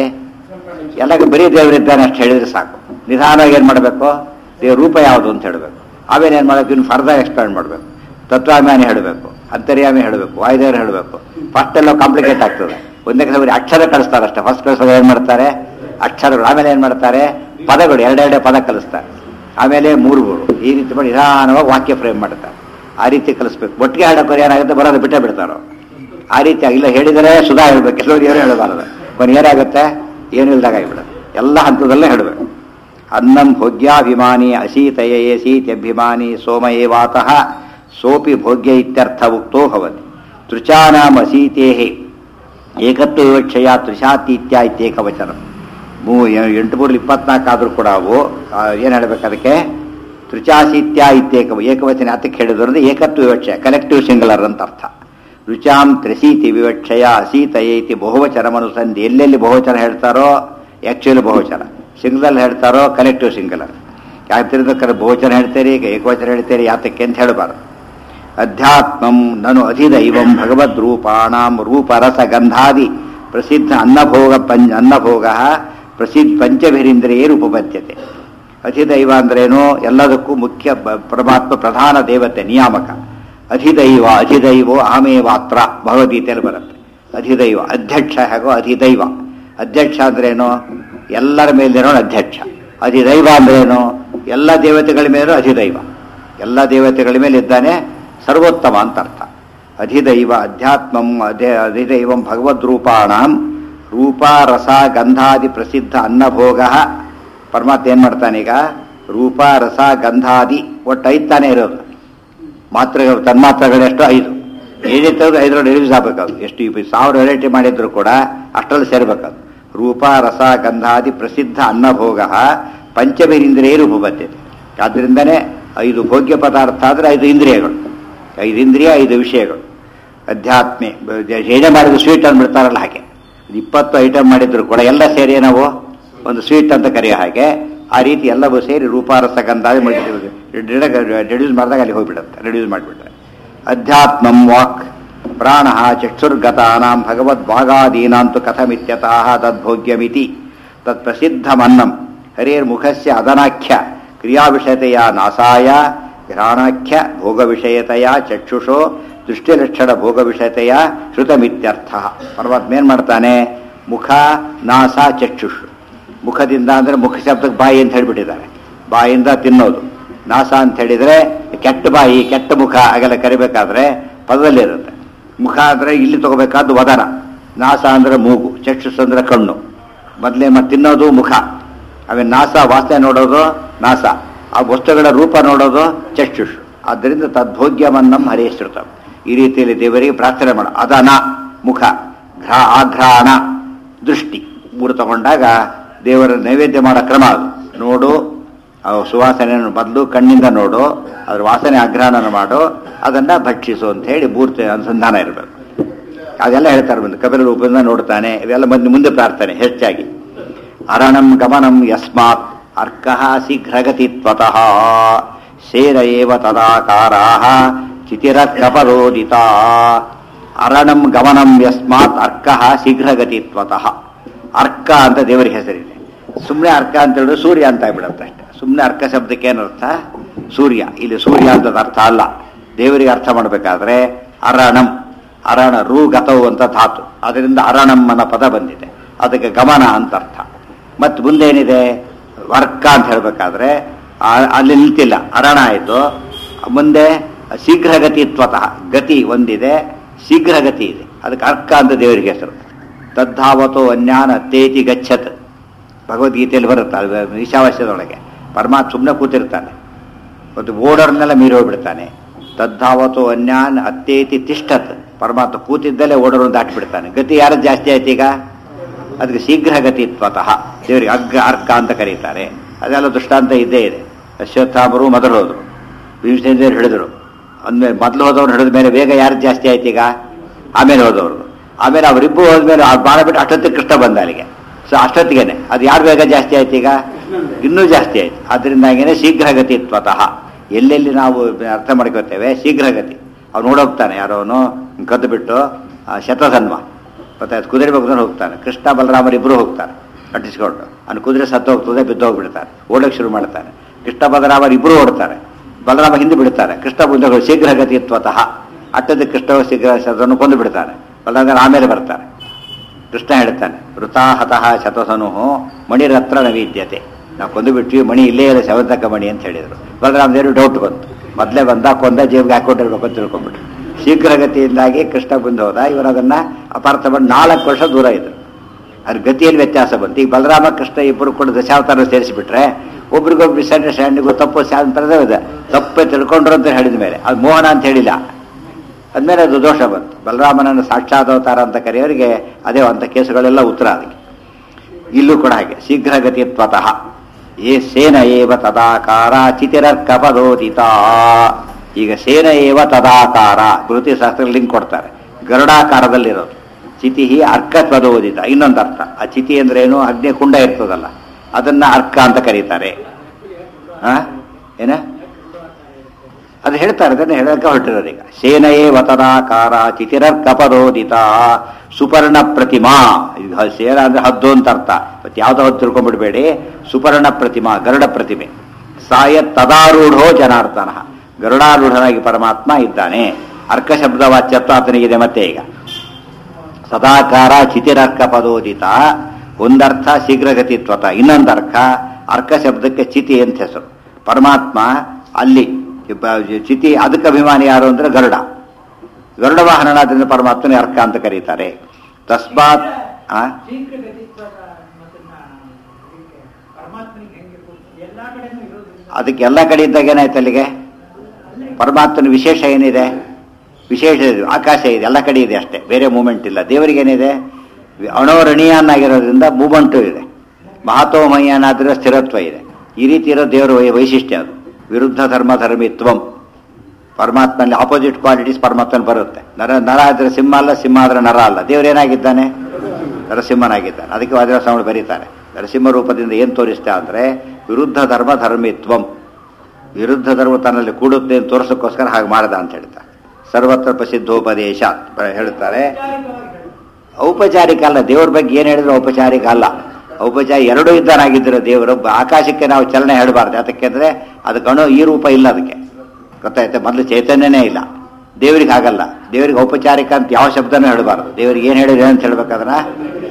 ಎಲ್ಲ ಬರೀ ದೇವರಿದ್ದಾನೆ ಅಷ್ಟು ಹೇಳಿದ್ರೆ ಸಾಕು ನಿಧಾನವಾಗಿ ಏನು ಮಾಡಬೇಕು ದೇವ್ರ ರೂಪ ಯಾವುದು ಅಂತ ಹೇಳಬೇಕು ಆಮೇಲೆ ಏನು ಮಾಡಬೇಕು ಇನ್ನು ಫರ್ದರ್ ಎಕ್ಸ್ಪ್ಲೇನ್ ಮಾಡಬೇಕು ತತ್ವಾಭಿಮಾನಿ ಹೇಳಬೇಕು ಅಂತರ್ಯಾಮಿ ಹೇಳಬೇಕು ವಾಯುದೇವರು ಹೇಳಬೇಕು ಫಸ್ಟ್ ಎಲ್ಲ ಕಾಂಪ್ಲಿಕೇಟ್ ಆಗ್ತದೆ ಒಂದೇ ಕೆಲಸ ಬರೀ ಅಕ್ಷರ ಕಳಿಸ್ತಾರೆ ಅಷ್ಟೇ ಫಸ್ಟ್ ಕಳಿಸೋದು ಏನು ಮಾಡ್ತಾರೆ ಅಕ್ಷರಗಳು ಆಮೇಲೆ ಏನು ಮಾಡ್ತಾರೆ ಪದಗಳು ಎರಡೆರಡೇ ಪದ ಕಲಿಸ್ತಾರೆ ಆಮೇಲೆ ಮೂರು ಮೂರು ಈ ರೀತಿ ಮಾಡಿ ನಿಧಾನವಾಗಿ ವಾಕ್ಯ ಫ್ರೇಮ್ ಮಾಡ್ತಾರೆ ಆ ರೀತಿ ಕಲಿಸ್ಬೇಕು ಒಟ್ಟಿಗೆ ಹಾಡೋಕೆ ಏನಾಗುತ್ತೆ ಬರೋದು ಬಿಟ್ಟೇ ಬಿಡ್ತಾರೋ ಆ ರೀತಿ ಇಲ್ಲ ಹೇಳಿದರೆ ಸುಧಾ ಹೇಳ್ಬೇಕು ಕೆಲವರು ಏನು ಹೇಳಬಾರದು ಕೊನೆ ಏನಾಗುತ್ತೆ ಏನು ಇಲ್ದಾಗ ಆಗಿಬಿಡೋದು ಎಲ್ಲ ಹಂತದಲ್ಲೇ ಹೇಳಬೇಕು ಅನ್ನಂ ಭೋಗ್ಯಾಭಿಮಾನಿ ಅಸೀತಯೇ ಸೀತ್ಯಭಿಮಾನಿ ಸೋಮ ಏವಾತಃ ಸೋಪಿ ಭೋಗ್ಯ ಇತ್ಯರ್ಥ ಉಕ್ತೋ ಭವತಿ ತೃಚಾನಾಂ ಅಸೀತೇಃ ಏಕತ್ವ ವಿವಕ್ಷಯ ತೃಷಾತೀತ್ಯ ಇತ್ಯೇಕವಚನ ಮೂ ಎಂಟು ಮೂರು ಇಪ್ಪತ್ನಾಲ್ಕು ಆದರೂ ಕೂಡ ಅವು ಏನು ಹೇಳ್ಬೇಕು ಅದಕ್ಕೆ ತೃಚಾಸೀತ್ಯ ಇತ್ಯೇಕ ಏಕವಚನ ಅದಕ್ಕೆ ಹೇಳಿದ್ರು ಅಂದ್ರೆ ಏಕತ್ವ ವಿವಕ್ಷಯ ಕಲೆಕ್ಟಿವ್ ಸಿಂಗುಲರ್ ಅಂತ ಅರ್ಥ ರುಚಾಂ ತ್ರಿಸೀತಿ ವಿವಕ್ಷಯ ಅಸೀತ ಏತಿ ಬಹುವಚನಮನುಸಂಧಿ ಎಲ್ಲೆಲ್ಲಿ ಬಹುವಚನ ಹೇಳ್ತಾರೋ ಆಕ್ಚುಲಿ ಬಹುವಚನ ಸಿಂಗಲ್ ಹೇಳ್ತಾರೋ ಕಲೆಕ್ಟಿವ್ ಸಿಂಗುಲರ್ ಯಾತ್ರಿಂದ ಕರೆ ಬಹುವಚನ ಹೇಳ್ತೀರಿ ಏಕವಚನ ಹೇಳ್ತೀರಿ ಯಾತಕ್ಕೆ ಅಂತ ಹೇಳಬಾರ್ದು ಅಧ್ಯಾತ್ಮಂ ನನು ಅಧಿದೈವಂ ಭಗವದ್ ರೂಪಾಣಾಂ ರೂಪರಸ ಗಂಧಾದಿ ಪ್ರಸಿದ್ಧ ಅನ್ನಭೋಗ ಪಂಚ ಅನ್ನಭೋಗ ಪ್ರಸಿದ್ಧ ಪಂಚಭಿರಿಂದ್ರಿಯೇ ರೂಪಬದ್ಧತೆ ಅಧಿದೈವ ಅಂದ್ರೇನು ಎಲ್ಲದಕ್ಕೂ ಮುಖ್ಯ ಬ- ಪರಮಾತ್ಮ ಪ್ರಧಾನ ದೇವತೆ ನಿಯಾಮಕ ಅಧಿದೈವ ಅಧಿದೈವೋ ಅಹಮೇವಾತ್ರ ಭಗವದ್ಗೀತೆಯಲ್ಲಿ ಬರುತ್ತೆ ಅಧಿದೈವ ಅಧ್ಯಕ್ಷ ಹೇಗೋ ಅಧಿದೈವ ಅಧ್ಯಕ್ಷ ಅಂದ್ರೇನು ಎಲ್ಲರ ಮೇಲಿರೋ ಅಧ್ಯಕ್ಷ ಅಧಿದೈವ ಅಂದ್ರೇನು ಎಲ್ಲ ದೇವತೆಗಳ ಮೇಲೂ ಅಧಿದೈವ ಎಲ್ಲ ದೇವತೆಗಳ ಮೇಲೆ ಇದ್ದಾನೆ ಸರ್ವೋತ್ತಮ ಅಂತ ಅರ್ಥ ಅಧಿದೈವ ಅಧ್ಯಾತ್ಮಂ ಅಧೇ ಅಧಿದೈವಂ ಭಗವದ್ರೂಪಾಣಂ ರೂಪ ರಸ ಗಂಧಾದಿ ಪ್ರಸಿದ್ಧ ಅನ್ನಭೋಗ ಪರಮಾತ್ಮ ಏನ್ ಮಾಡ್ತಾನೆ ಈಗ ರೂಪ ರಸ ಗಂಧಾದಿ ಒಟ್ಟು ಐದು ತಾನೇ ಇರೋದು ಮಾತ್ರೆಗಳು ತನ್ಮಾತ್ರೆಗಳೆಷ್ಟು ಐದು ಏನಿತ್ತು ಐದರಲ್ಲಿ ರಿಲೀಸ್ ಆಗಬೇಕದು ಎಷ್ಟು ಈ ಸಾವಿರ ವೆರೈಟಿ ಮಾಡಿದ್ರು ಕೂಡ ಅಷ್ಟರಲ್ಲಿ ಸೇರ್ಬೇಕದು ರೂಪ ರಸ ಗಂಧಾದಿ ಪ್ರಸಿದ್ಧ ಅನ್ನಭೋಗ ಪಂಚಮೀರಿಂದ್ರಿಯ ರೂಪಬದ್ಧತೆ ಆದ್ದರಿಂದನೇ ಐದು ಭೋಗ್ಯ ಪದಾರ್ಥ ಆದರೆ ಐದು ಇಂದ್ರಿಯಗಳು ಐದು ಇಂದ್ರಿಯ ಐದು ವಿಷಯಗಳು ಅಧ್ಯಾತ್ಮೆ ಬ- ಏನೇ ಮಾಡಿದ್ರು ಸ್ವೀಟ್ ಅಂದ್ಬಿಡ್ತಾರಲ್ಲ ಹಾಗೆ ಇಪ್ಪತ್ತು ಐಟಮ್ ಮಾಡಿದ್ರು ಕೂಡ ಎಲ್ಲ ಸೇರಿ ನಾವು ಒಂದು ಸ್ವೀಟ್ ಅಂತ ಕರೆಯೋ ಹಾಗೆ ಆ ರೀತಿ ಎಲ್ಲವೂ ಸೇರಿ ರೂಪಾರಸ ಗಂಧಾದಿ ರೆಡ್ಯೂಸ್ ಮಾಡಿದಾಗ ಅಲ್ಲಿ ಹೋಗ್ಬಿಡುತ್ತೆ ರೆಡ್ಯೂಸ್ ಮಾಡಿಬಿಟ್ರೆ ಅಧ್ಯಾತ್ಮಂ ವಾಕ್ ಪ್ರಾಣ ಚಕ್ಷುರ್ಗತಾನಾಂ ಭಗವದ್ಭಾಗಾದೀನಾಂತು ಕಥಮಿತ್ಯತಃ ತದ್ಭೋಗ್ಯಮಿತಿ ತತ್ ಪ್ರಸಿದ್ಧಮನ್ನಂ ಹರೇರ್ಮುಖಸ್ಯ ಅದನಾಖ್ಯ ಕ್ರಿಯಾವಿಷಯತೆಯ ನಾಸಾಯ ಘ್ರಾಣಾಖ್ಯ ಭೋಗವಿಷಯತೆಯ ಚಕ್ಷುಷೋ ದೃಷ್ಟಿಲಕ್ಷಣ ಭೋಗವಿಷಯತೆಯ ಶ್ರುತಮಿತ್ಯರ್ಥ ಪರಮಾತ್ಮ ಏನ್ ಮಾಡ್ತಾನೆ ಮುಖ ನಾಸ ಚಕ್ಷುಷ್ ಮುಖದಿಂದ ಅಂದ್ರೆ ಮುಖ ಶಬ್ದಕ್ಕೆ ಬಾಯಿ ಅಂತ ಹೇಳ್ಬಿಟ್ಟಿದ್ದಾರೆ ಬಾಯಿಂದ ತಿನ್ನೋದು ನಾಸ ಅಂತ ಹೇಳಿದ್ರೆ ಕೆಟ್ಟ ಬಾಯಿ ಕೆಟ್ಟ ಮುಖ ಹಾಗೆಲ್ಲ ಕರಿಬೇಕಾದ್ರೆ ಪದದಲ್ಲಿರುತ್ತೆ ಮುಖ ಅಂದ್ರೆ ಇಲ್ಲಿ ತಗೋಬೇಕಾದ್ದು ವದನ ನಾಸ ಅಂದ್ರೆ ಮೂಗು ಚಕ್ಷುಷ್ ಅಂದ್ರೆ ಕಣ್ಣು ಮೊದಲೇ ಮತ್ತೆ ತಿನ್ನೋದು ಮುಖ ಆಮೇಲೆ ನಾಸ ವಾಸನೆ ನೋಡೋದು ನಾಸ ಆ ವಸ್ತುಗಳ ರೂಪ ನೋಡೋದು ಚಕ್ಷುಷ್ ಆದ್ದರಿಂದ ತದ್ಭೋಗ್ಯವನ್ನಂ ಹರೇಶ್ರುತ ಈ ರೀತಿಯಲ್ಲಿ ದೇವರಿಗೆ ಪ್ರಾರ್ಥನೆ ಮಾಡ ಅದನ ಮುಖ ಘ್ರಾ ಆಘ್ರಾಣ ದೃಷ್ಟಿ ಮೂರು ತಗೊಂಡಾಗ ದೇವರ ನೈವೇದ್ಯ ಮಾಡೋ ಕ್ರಮ ಅದು ನೋಡು ಆ ಸುವಾಸನೆಯನ್ನು ಮೊದಲು ಕಣ್ಣಿಂದ ನೋಡು ಅದ್ರ ವಾಸನೆ ಅಗ್ರಹಣ ಮಾಡು ಅದನ್ನ ಭಕ್ಷಿಸು ಅಂತ ಹೇಳಿ ಮೂರ್ತಿ ಅನುಸಂಧಾನ ಇರಬೇಕು ಅದೆಲ್ಲ ಹೇಳ್ತಾರೆ ಬಂದು ಕಪಿಲ ರೂಪದಿಂದ ನೋಡ್ತಾನೆ ಇವೆಲ್ಲ ಬಂದು ಮುಂದೆ ಪ್ರಾರ್ಥನೆ ಹೆಚ್ಚಾಗಿ ಅರಣಂ ಗಮನಂ ಯಸ್ಮಾತ್ ಅರ್ಕಃ ಶೀಘ್ರಗತಿತ್ವತಃ ಶೇರ ಏವ ತದಾಕಾರಾಹ ಚಿತಿರಕಪರೋದಿತ ಅರಣಂ ಗಮನಂ ಯಸ್ಮಾತ್ ಅರ್ಕಃ ಶೀಘ್ರಗತಿತ್ವತಃ ಅರ್ಕ ಅಂತ ದೇವರಿಗೆ ಹೆಸರಿದೆ ಸುಮ್ಮನೆ ಅರ್ಕ ಅಂತ ಹೇಳಿದ್ರೆ ಸೂರ್ಯ ಅಂತ ಆಗ್ಬಿಡುತ್ತೆ ಅಷ್ಟೇ ಸುಮ್ಮನೆ ಅರ್ಕ ಶಬ್ದಕ್ಕೆ ಏನರ್ಥ ಸೂರ್ಯ ಇಲ್ಲಿ ಸೂರ್ಯ ಅಂತ ಅರ್ಥ ಅಲ್ಲ ದೇವರಿಗೆ ಅರ್ಥ ಮಾಡಬೇಕಾದ್ರೆ ಅರಣಂ ಅರಣ ರೂ ಗತವು ಅಂತ ಧಾತು ಅದರಿಂದ ಅರಣಂ ಅನ್ನೋ ಪದ ಬಂದಿದೆ ಅದಕ್ಕೆ ಗಮನ ಅಂತ ಅರ್ಥ ಮತ್ತು ಮುಂದೆ ಏನಿದೆ ವರ್ಕ ಅಂತ ಹೇಳ್ಬೇಕಾದ್ರೆ ಆ- ಅಲ್ಲಿ ನಿಲ್ತಿಲ್ಲ ಅರಣ ಆಯಿತು ಮುಂದೆ ಶೀಘ್ರಗತಿತ್ವತಃ ಗತಿ ಒಂದಿದೆ ಶೀಘ್ರಗತಿ ಇದೆ ಅದಕ್ಕೆ ಅರ್ಕ ಅಂತ ದೇವರಿಗೆ ಹೆಸರು ತದ್ಧಾವತೋ ಅನ್ಯಾನ್ ಅತ್ತೇತಿ ಗಚ್ಚತ್ ಭಗವದ್ಗೀತೆಯಲ್ಲಿ ಬರುತ್ತೆ ಅದು ಈಶಾವಾಸ್ಯದೊಳಗೆ ಪರಮಾತ್ಮ ಸುಮ್ಮನೆ ಕೂತಿರ್ತಾನೆ ಮತ್ತು ಓಡೋರ್ನೆಲ್ಲ ಮೀರಿ ಹೋಗ್ಬಿಡ್ತಾನೆ ತದ್ಧಾವತೋ ಅನ್ಯಾನ್ ಅತ್ತೇತಿ ತಿಷ್ಠತ್ ಪರಮಾತ್ಮ ಕೂತಿದ್ದಲ್ಲೇ ಓಡೋರನ್ನು ದಾಟಿಬಿಡ್ತಾನೆ ಗತಿ ಯಾರು ಜಾಸ್ತಿ ಆಯ್ತು ಈಗ ಅದಕ್ಕೆ ಶೀಘ್ರ ಗತಿತ್ವತಃ ದೇವರಿಗೆ ಅಗ್ಗ ಅರ್ಕ ಅಂತ ಕರೀತಾರೆ ಅದೆಲ್ಲ ದೃಷ್ಟಾಂತ ಇದ್ದೇ ಇದೆ ಅಶ್ವತ್ಥಾಮರು ಮೊದಲು ಹೋದ್ರು ಭೀಮಸೇನರು ಹಿಡಿದ್ರು ಅಂದ್ಮೇಲೆ ಮೊದಲು ಹೋದವ್ರು ಹಿಡಿದ ಮೇಲೆ ಬೇಗ ಯಾರು ಜಾಸ್ತಿ ಆಯ್ತು ಈಗ ಆಮೇಲೆ ಹೋದವರು ಆಮೇಲೆ ಅವರಿಬ್ಬರು ಹೋದ್ಮೇಲೆ ಆ ಬಾಣ ಬಿಟ್ಟು ಅಷ್ಟೊತ್ತಿಗೆ ಕೃಷ್ಣ ಬಂದ ಅಲ್ಲಿಗೆ ಸೊ ಅಷ್ಟೊತ್ತಿಗೆನೆ ಅದು ಯಾರು ಬೇಗ ಜಾಸ್ತಿ ಆಯ್ತು ಈಗ ಇನ್ನೂ ಜಾಸ್ತಿ ಆಯ್ತು ಅದರಿಂದಾಗೇನೆ ಶೀಘ್ರಗತಿತ್ವತಃ ಎಲ್ಲೆಲ್ಲಿ ನಾವು ಅರ್ಥ ಮಾಡ್ಕೋತೇವೆ ಶೀಘ್ರಗತಿ ಅವ್ನು ನೋಡೋಗ್ತಾನೆ ಯಾರೋನು ಕದ್ದು ಬಿಟ್ಟು ಆ ಶತಧನ್ವ ಗೊತ್ತಾಯ್ತು ಕುದುರೆ ಬಗ್ಗೆ ಹೋಗ್ತಾನೆ ಕೃಷ್ಣ ಬಲರಾಮರು ಇಬ್ಬರು ಹೋಗ್ತಾರೆ ಕಟ್ಟಿಸ್ಕೊಂಡು ಅವ್ನು ಕುದುರೆ ಸತ್ತು ಹೋಗ್ತದೆ ಬಿದ್ದು ಹೋಗ್ಬಿಡ್ತಾನೆ ಓಡೋಕೆ ಶುರು ಮಾಡ್ತಾನೆ ಕೃಷ್ಣ ಬಲರಾಮರು ಇಬ್ಬರು ಓಡ್ತಾರೆ ಬಲರಾಮ ಹಿಂದೆ ಬಿಡ್ತಾರೆ ಕೃಷ್ಣ ಮುಂದೆ ಶೀಘ್ರಗತಿತ್ವತಃ ಅಟ್ಟದ ಕೃಷ್ಣ ಶೀಘ್ರ ಶತವನ್ನು ಕೊಂದು ಬಿಡ್ತಾನೆ ಬಲರಾಮ ಆಮೇಲೆ ಬರ್ತಾರೆ ಕೃಷ್ಣ ಹೇಳ್ತಾನೆ ವೃತಾಹತಃ ಶತಸನು ಮಣಿರತ್ರ ನವೀದ್ಯತೆ ನಾವು ಕೊಂದು ಬಿಟ್ವಿ ಮಣಿ ಇಲ್ಲೇ ಇಲ್ಲ ಶವಂತಕ ಮಣಿ ಅಂತ ಹೇಳಿದ್ರು ಬಲರಾಮ ದೇವರು ಡೌಟ್ ಬಂತು ಮೊದಲೇ ಬಂದ ಕೊಂದ ಜೇಬ್ಗೆ ಹಾಕೊಂಡಿರ್ಬೇಕು ಅಂತ ತಿಳ್ಕೊಂಡ್ಬಿಟ್ರು ಶೀಘ್ರಗತಿಯಿಂದಾಗಿ ಕೃಷ್ಣ ಬಂದು ಹೋದ ಇವರು ಅದನ್ನ ಅಪಾರ್ಥ ಮಾಡಿ ನಾಲ್ಕು ವರ್ಷ ದೂರ ಇದ್ರು ಅದ್ರ ಗತಿಯಲ್ಲಿ ವ್ಯತ್ಯಾಸ ಬಂತು ಈಗ ಬಲರಾಮ ಕೃಷ್ಣ ಇಬ್ಬರು ಕೂಡ ದಶಾವತಾರ ಸೇರಿಸಿಬಿಟ್ರೆ ಒಬ್ರಿಗೊಬ್ರು ಮಿಸ್ಅಂಡರ್ಸ್ಟ್ಯಾಂಡಿಂಗು ತಪ್ಪು ಶಾಂತರದೇ ಇದೆ ತಪ್ಪೇ ತಿಳ್ಕೊಂಡ್ರು ಅಂತ ಹೇಳಿದ ಮೇಲೆ ಅದು ಮೋಹನ ಅಂತ ಹೇಳಿಲ್ಲ ಅದ್ಮೇಲೆ ಅದು ದೋಷ ಬಂತು ಬಲರಾಮನನ್ನು ಸಾಕ್ಷಾತ್ ಅವತಾರ ಅಂತ ಕರೆಯೋರಿಗೆ ಅದೇ ಅಂತ ಕೇಸುಗಳೆಲ್ಲ ಉತ್ತರ ಅದಕ್ಕೆ ಇಲ್ಲೂ ಕೂಡ ಹಾಗೆ ಶೀಘ್ರಗತಿತ್ವತಃ ಏ ಸೇನ ಏವ ತದಾಕಾರ ಚಿತಿರರ್ಕಪದೋದಿತ ಈಗ ಸೇನ ಏವ ತದಾಕಾರ ಬೃಹತಿ ಶಾಸ್ತ್ರ ಲಿಂಕ್ ಕೊಡ್ತಾರೆ ಗರುಡಾಕಾರದಲ್ಲಿರೋದು ಚಿತಿ ಅರ್ಕತ್ವದೋದಿತ ಇನ್ನೊಂದು ಅರ್ಥ ಆ ಚಿತಿ ಅಂದ್ರೆ ಏನು ಅಗ್ನಿ ಕುಂಡ ಇರ್ತದಲ್ಲ ಅದನ್ನ ಅರ್ಕ ಅಂತ ಕರೀತಾರೆ ಆ ಏನ ಅದು ಹೇಳ್ತಾರೆ ಅದನ್ನ ಹೇಳಕ್ಕೆ ಹೊರಟಿರೋದು ಈಗ ಸೇನಯೇ ವತದಾಕಾರ ಚಿತಿರರ್ಕಪರೋದಿತ ಸುಪರ್ಣ ಪ್ರತಿಮಾ ಇದು ಹ- ಸೇನ ಅಂದ್ರೆ ಹದ್ದು ಅಂತ ಅರ್ಥ ಮತ್ತೆ ಯಾವ್ದೋ ಹದ್ದು ತಿಳ್ಕೊಂಡ್ಬಿಡ್ಬೇಡಿ ಸುಪರ್ಣ ಪ್ರತಿಮಾ ಗರುಡ ಪ್ರತಿಮೆ ಸಾಯ ತದಾರೂಢೋ ಜನಾರ್ದನ ಗರುಡಾರೂಢನಾಗಿ ಪರಮಾತ್ಮ ಇದ್ದಾನೆ ಅರ್ಕ ಶಬ್ದ ವಾಚ್ಯತ್ವ ಆತನಿಗಿದೆ ಮತ್ತೆ ಈಗ ಸದಾಕಾರ ಚಿತಿರರ್ಕ ಪದೋದಿತ ಒಂದರ್ಥ ಶೀಘ್ರಗತಿತ್ವತ ಇನ್ನೊಂದರ್ಥ ಅರ್ಕ ಶಬ್ದಕ್ಕೆ ಚಿತಿ ಅಂತ ಹೆಸರು ಪರಮಾತ್ಮ ಅಲ್ಲಿ ಬ- ಚಿತಿ ಅದಕ್ಕೆ ಅಭಿಮಾನಿ ಯಾರು ಅಂದ್ರೆ ಗರುಡ ಗರುಡ ವಾಹನನಾದ್ರಿಂದ ಪರಮಾತ್ಮನೇ ಅರ್ಕ ಅಂತ ಕರೀತಾರೆ ತಸ್ಮಾತ್ ಆ ಶೀಘ್ರ ಗತಿತ್ವದ ಮತ್ತನ್ನ ಇದಕ್ಕೆ ಪರಮಾತ್ಮನಿಗೆ ಹೆಂಗೆ ಗೊತ್ತು? ಎಲ್ಲಾ ಕಡೆನೂ ಇರೋದ್ರಿಂದ ಅದಕ್ಕೆ ಎಲ್ಲ ಕಡೆ ಇದ್ದಾಗ ಏನಾಯ್ತು ಅಲ್ಲಿಗೆ ಪರಮಾತ್ಮನ ವಿಶೇಷ ಏನಿದೆ ವಿಶೇಷ ಇದೆ ಆಕಾಶ ಇದೆ ಎಲ್ಲ ಕಡೆ ಇದೆ ಅಷ್ಟೇ ಬೇರೆ ಮೂಮೆಂಟ್ ಇಲ್ಲ ದೇವರಿಗೆ ಏನಿದೆ ಅಣೋರಣೀಯನಾಗಿರೋದ್ರಿಂದ ಮೂಮೆಂಟು ಇದೆ ಮಹತೋಮಯ್ಯನಾದ್ರೆ ಸ್ಥಿರತ್ವ ಇದೆ ಈ ರೀತಿ ಇರೋ ದೇವರ ವೈ- ವೈಶಿಷ್ಟ್ಯ ಅದು ವಿರುದ್ಧ ಧರ್ಮ ಧರ್ಮಿತ್ವಂ ಪರಮಾತ್ಮನಲ್ಲಿ ಆಪೋಸಿಟ್ ಕ್ವಾಲಿಟೀಸ್ ಪರಮಾತ್ಮನ ಬರುತ್ತೆ ನರ ನರ ಆದ್ರೆ ಸಿಂಹ ಅಲ್ಲ ಸಿಂಹ ಆದ್ರೆ ನರ ಅಲ್ಲ ದೇವ್ರು ಏನಾಗಿದ್ದಾನೆ ನರಸಿಂಹನಾಗಿದ್ದಾನೆ ಅದಕ್ಕೆ ವಾದಿರಾಸ್ವಾಮಿ ಬರೀತಾರೆ ನರಸಿಂಹ ರೂಪದಿಂದ ಏನು ತೋರಿಸ್ತಾ ಅಂದ್ರೆ ವಿರುದ್ಧ ಧರ್ಮ ಧರ್ಮಿತ್ವಂ ವಿರುದ್ಧ ಧರ್ಮ ತನ್ನಲ್ಲಿ ಕೂಡುತ್ತೆ ಅಂತ ತೋರಿಸೋಕ್ಕೋಸ್ಕರ ಹಾಗೆ ಮಾಡದ ಅಂತ ಹೇಳ್ತಾರೆ ಸರ್ವತ್ರ ಪ್ರಸಿದ್ಧೋಪದೇಶ ಹೇಳ್ತಾರೆ ವೈಚಾರಿಕವಾಗಿ ಹೇಳು. ಔಪಚಾರಿಕ ಅಲ್ಲ ದೇವ್ರ ಬಗ್ಗೆ ಏನು ಹೇಳಿದ್ರು ಔಪಚಾರಿಕ ಅಲ್ಲ ಔಪಚಾರ ಎರಡೂ ಇದ್ದಾನಾಗಿದ್ದರು ದೇವರು ಬ- ಆಕಾಶಕ್ಕೆ ನಾವು ಚಲನೆ ಹೇಳಬಾರ್ದು ಯಾತಕ್ಕೆಂದ್ರೆ ಅದಕ್ಕೆ ಅಣು ಈ ರೂಪ ಇಲ್ಲ ಅದಕ್ಕೆ ಗೊತ್ತಾಯ್ತಾ ಮೊದಲು ಚೈತನ್ಯನೇ ಇಲ್ಲ ದೇವರಿಗೆ ಹಾಗಲ್ಲ ದೇವರಿಗೆ ಔಪಚಾರಿಕ ಅಂತ ಯಾವ ಶಬ್ದನೂ ಹೇಳಬಾರ್ದು ದೇವರಿಗೆ ಏನು ಹೇಳಿದ್ರೆ ಅಂತ ಹೇಳ್ಬೇಕಾದ್ರೆ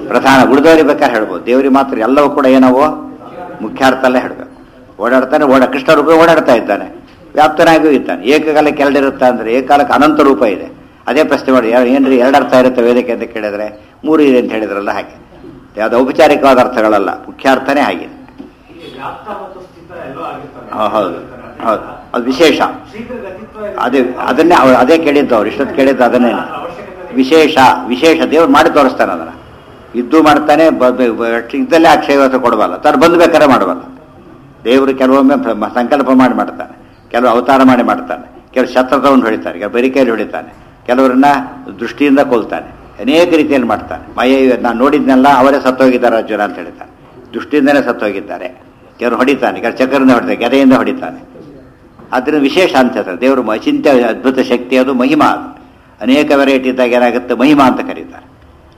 ಪ್ರಧಾನ ಉಳಿದವರಿಗೆ ಬೇಕಾದ್ರೆ ಹೇಳ್ಬೋದು ದೇವರಿಗೆ ಮಾತ್ರ ಎಲ್ಲವೂ ಕೂಡ ಏನವೋ ಮುಖ್ಯಾರ್ಥ ಅಲ್ಲೇ ಹೇಳಬೇಕು ಓಡಾಡ್ತಾನೆ ಓಡ ಕೃಷ್ಣ ರೂಪ ಓಡಾಡ್ತಾ ಇದ್ದಾನೆ ವ್ಯಾಪ್ತನಾಗಿಯೂ ಇದ್ದಾನೆ ಏಕಕಾಲಕ್ಕೆ ಎರಡಿರುತ್ತಾ ಅಂದ್ರೆ ಏಕಕಾಲಕ್ಕೆ ಅನಂತ ರೂಪ ಇದೆ ಅದೇ ಪ್ರಶ್ನೆ ಮಾಡಿ ಯಾರು ಏನ್ರಿ ಎರಡು ಅರ್ಥ ಇರುತ್ತೆ ವೇದಕ್ಕೆ ಅಂತ ಕೇಳಿದ್ರೆ ಮೂರು ಇದೆ ಅಂತ ಹೇಳಿದ್ರಲ್ಲ ಹಾಗೆ ಯಾವ್ದು ಔಪಚಾರಿಕವಾದ ಅರ್ಥಗಳಲ್ಲ ಮುಖ್ಯಾರ್ಥನೇ ಆಗಿದೆ ಇಲ್ಲಿ ವ್ಯಾಪ್ತ ಮತ್ತು ಸ್ಥಿತ ಎಲ್ಲೋ ಆಗಿರ್ತಾರೆ ಹಾ, ಹೌದು ಹೌದು ಅದು ವಿಶೇಷ ಶೀಘ್ರ ಗತಿತ್ವ ಅದೇ ಅದನ್ನೇ ಅವ್ರು ಅದೇ ಕೇಳಿದ್ದು ಅವ್ರು ಇಷ್ಟೊತ್ತು ಕೇಳಿದ್ದು ಅದನ್ನೇ ವಿಶೇಷ ವಿಶೇಷ ದೇವ್ರು ಮಾಡಿ ತೋರಿಸ್ತಾನೆ ಅದನ್ನ ಇದ್ದು ಮಾಡ್ತಾನೆ ಬ- ಬ- ಬ- ಇದ್ದಲ್ಲೇ ಅಕ್ಷಯವತ್ತು ಕೊಡಬಲ್ಲ ತಾನು ಬಂದು ಬೇಕಾದ್ರೆ ಮಾಡಬಲ್ಲ ದೇವರು ಕೆಲವೊಮ್ಮೆ ಪ್ರ- ಸಂಕಲ್ಪ ಮಾಡಿ ಮಾಡ್ತಾನೆ ಕೆಲವು ಅವತಾರ ಮಾಡಿ ಮಾಡ್ತಾನೆ ಕೆಲವು ಶಸ್ತ್ರ ತಗೊಂಡು ಹೊಡಿತಾನೆ ಕೆಲವು ಬರಿಕೈಲಿ ಹೊಡಿತಾನೆ ಕೆಲವರನ್ನ ದೃಷ್ಟಿಯಿಂದ ಕೊಲ್ತಾನೆ ಅನೇಕ ರೀತಿಯಲ್ಲಿ ಮಾಡ್ತಾನೆ ಮಯ ನಾನು ನೋಡಿದ್ನೆಲ್ಲ ಅವರೇ ಸತ್ತೋಗಿದ್ದಾರೆ ಅರ್ಜುನ ಅಂತ ಹೇಳ್ತಾನೆ ದೃಷ್ಟಿಯಿಂದನೇ ಸತ್ತೋಗಿದ್ದಾರೆ ಕೆಲವರು ಹೊಡಿತಾನೆ ಕೆಲವು ಚಕ್ರದಿಂದ ಹೊಡಿತಾನೆ ಗೆರೆಯಿಂದ ಹೊಡಿತಾನೆ ಅದರ ವಿಶೇಷ ಅಂತ ಹೇಳ್ತಾರೆ ದೇವರು ಅಚಿಂತ್ಯ ಅದ್ಭುತ ಶಕ್ತಿ ಅದು ಮಹಿಮಾ ಅದು ಅನೇಕ ವೆರೈಟಿ ಇದ್ದಾಗ ಏನಾಗುತ್ತೆ ಮಹಿಮಾ ಅಂತ ಕರೀತಾರೆ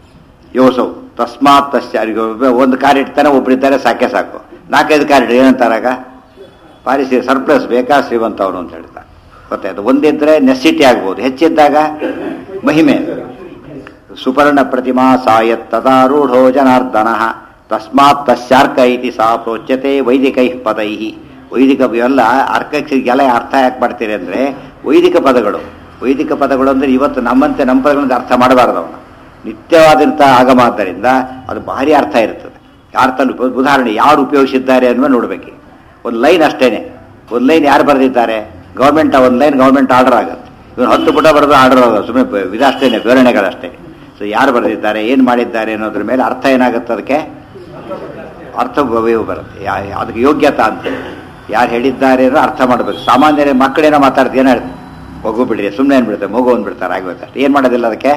ಯೋಸವು ತಸ್ಮಾತ್ ತಸ್ಯ ಅವ್ರಿಗೆ ಒಬ್ಬ- ಒಂದು ಕಾರ್ ಇಡ್ತಾನೆ ಒಬ್ರಿದ್ದಾರೆ ಸಾಕೆ ಸಾಕು ನಾಲ್ಕೈದು ಕಾರ್ ಇಡ್ರಿ ಏನಂತಾರಾಗ ಪಾಲಿಸಿ ಸರ್ಪ್ಲಸ್ ಬೇಕಾ ಶ್ರೀಮಂತ ಅವನು ಅಂತ ಹೇಳ್ತಾರೆ ಗೊತ್ತಾಯ್ತು ಒಂದಿದ್ರೆ ನೆಸಿಟಿ ಆಗ್ಬೋದು ಹೆಚ್ಚಿದ್ದಾಗ ಮಹಿಮೆ ಸುಪರ್ಣ ಪ್ರತಿಮಾ ಸಾಯತ್ ತದಾರೂಢೋ ಜನಾರ್ದನ ತಸ್ಮಾತ್ ತಸ್ಯಾರ್ಕ ಇತಿ ಸಾ ಪ್ರೋಚ್ಯತೆ ವೈದಿಕೈ ಪದೈ ವೈದಿಕ ಇವೆಲ್ಲ ಅರ್ಕಕ್ಕೆಲ್ಲ ಅರ್ಥ ಯಾಕೆ ಮಾಡ್ತೀರಿ ಅಂದ್ರೆ ವೈದಿಕ ಪದಗಳು ವೈದಿಕ ಪದಗಳು ಅಂದ್ರೆ ಇವತ್ತು ನಮ್ಮಂತೆ ನಮ್ಮ ಪದಗಳಿಂದ ಅರ್ಥ ಮಾಡಬಾರದು ಅವನು ನಿತ್ಯವಾದಂಥ ಆಗಮ ಆದ್ದರಿಂದ ಅದು ಭಾರಿ ಅರ್ಥ ಇರ್ತದೆ ಅರ್ಥ ಉದಾಹರಣೆ ಯಾರು ಉಪಯೋಗಿಸಿದ್ದಾರೆ ಅನ್ನುವ ನೋಡ್ಬೇಕು ಒಂದು ಲೈನ್ ಅಷ್ಟೇನೆ ಒಂದು ಲೈನ್ ಯಾರು ಬರೆದಿದ್ದಾರೆ ಗೌರ್ಮೆಂಟ್ ಒಂದು ಲೈನ್ ಗೌರ್ಮೆಂಟ್ ಆರ್ಡರ್ ಆಗುತ್ತೆ ಇವನು ಹತ್ತು ಪುಟ ಬರೆದು ಆರ್ಡರ್ ಆಗೋದು ಸುಮ್ಮನೆ ಇದಷ್ಟೇನೆ ವಿವರಣೆಗಳಷ್ಟೇ ಸೊ ಯಾರು ಬರೆದಿದ್ದಾರೆ ಏನು ಮಾಡಿದ್ದಾರೆ ಅನ್ನೋದ್ರ ಮೇಲೆ ಅರ್ಥ ಏನಾಗುತ್ತೆ ಅದಕ್ಕೆ ಅರ್ಥ ಗವ್ಯವು ಬರುತ್ತೆ ಯಾ- ಅದಕ್ಕೆ ಯೋಗ್ಯತಾ ಅಂತ ಯಾರು ಹೇಳಿದ್ದಾರೆ ಅನ್ನೋ ಅರ್ಥ ಮಾಡಬೇಕು ಸಾಮಾನ್ಯರೇ ಮಕ್ಕಳೇನೋ ಮಾತಾಡ್ತಾರೆ ಏನೋ ಹೇಳ್ತಾರೆ ಮಗು ಬಿಡ್ರಿ ಸುಮ್ಮನೆ ಏನ್ಬಿಡ್ತಾರೆ ಮಗು ಅಂದ್ಬಿಡ್ತಾರೆ ಆಗೋಯ್ತು ಏನು ಮಾಡೋದಿಲ್ಲ ಅದಕ್ಕೆ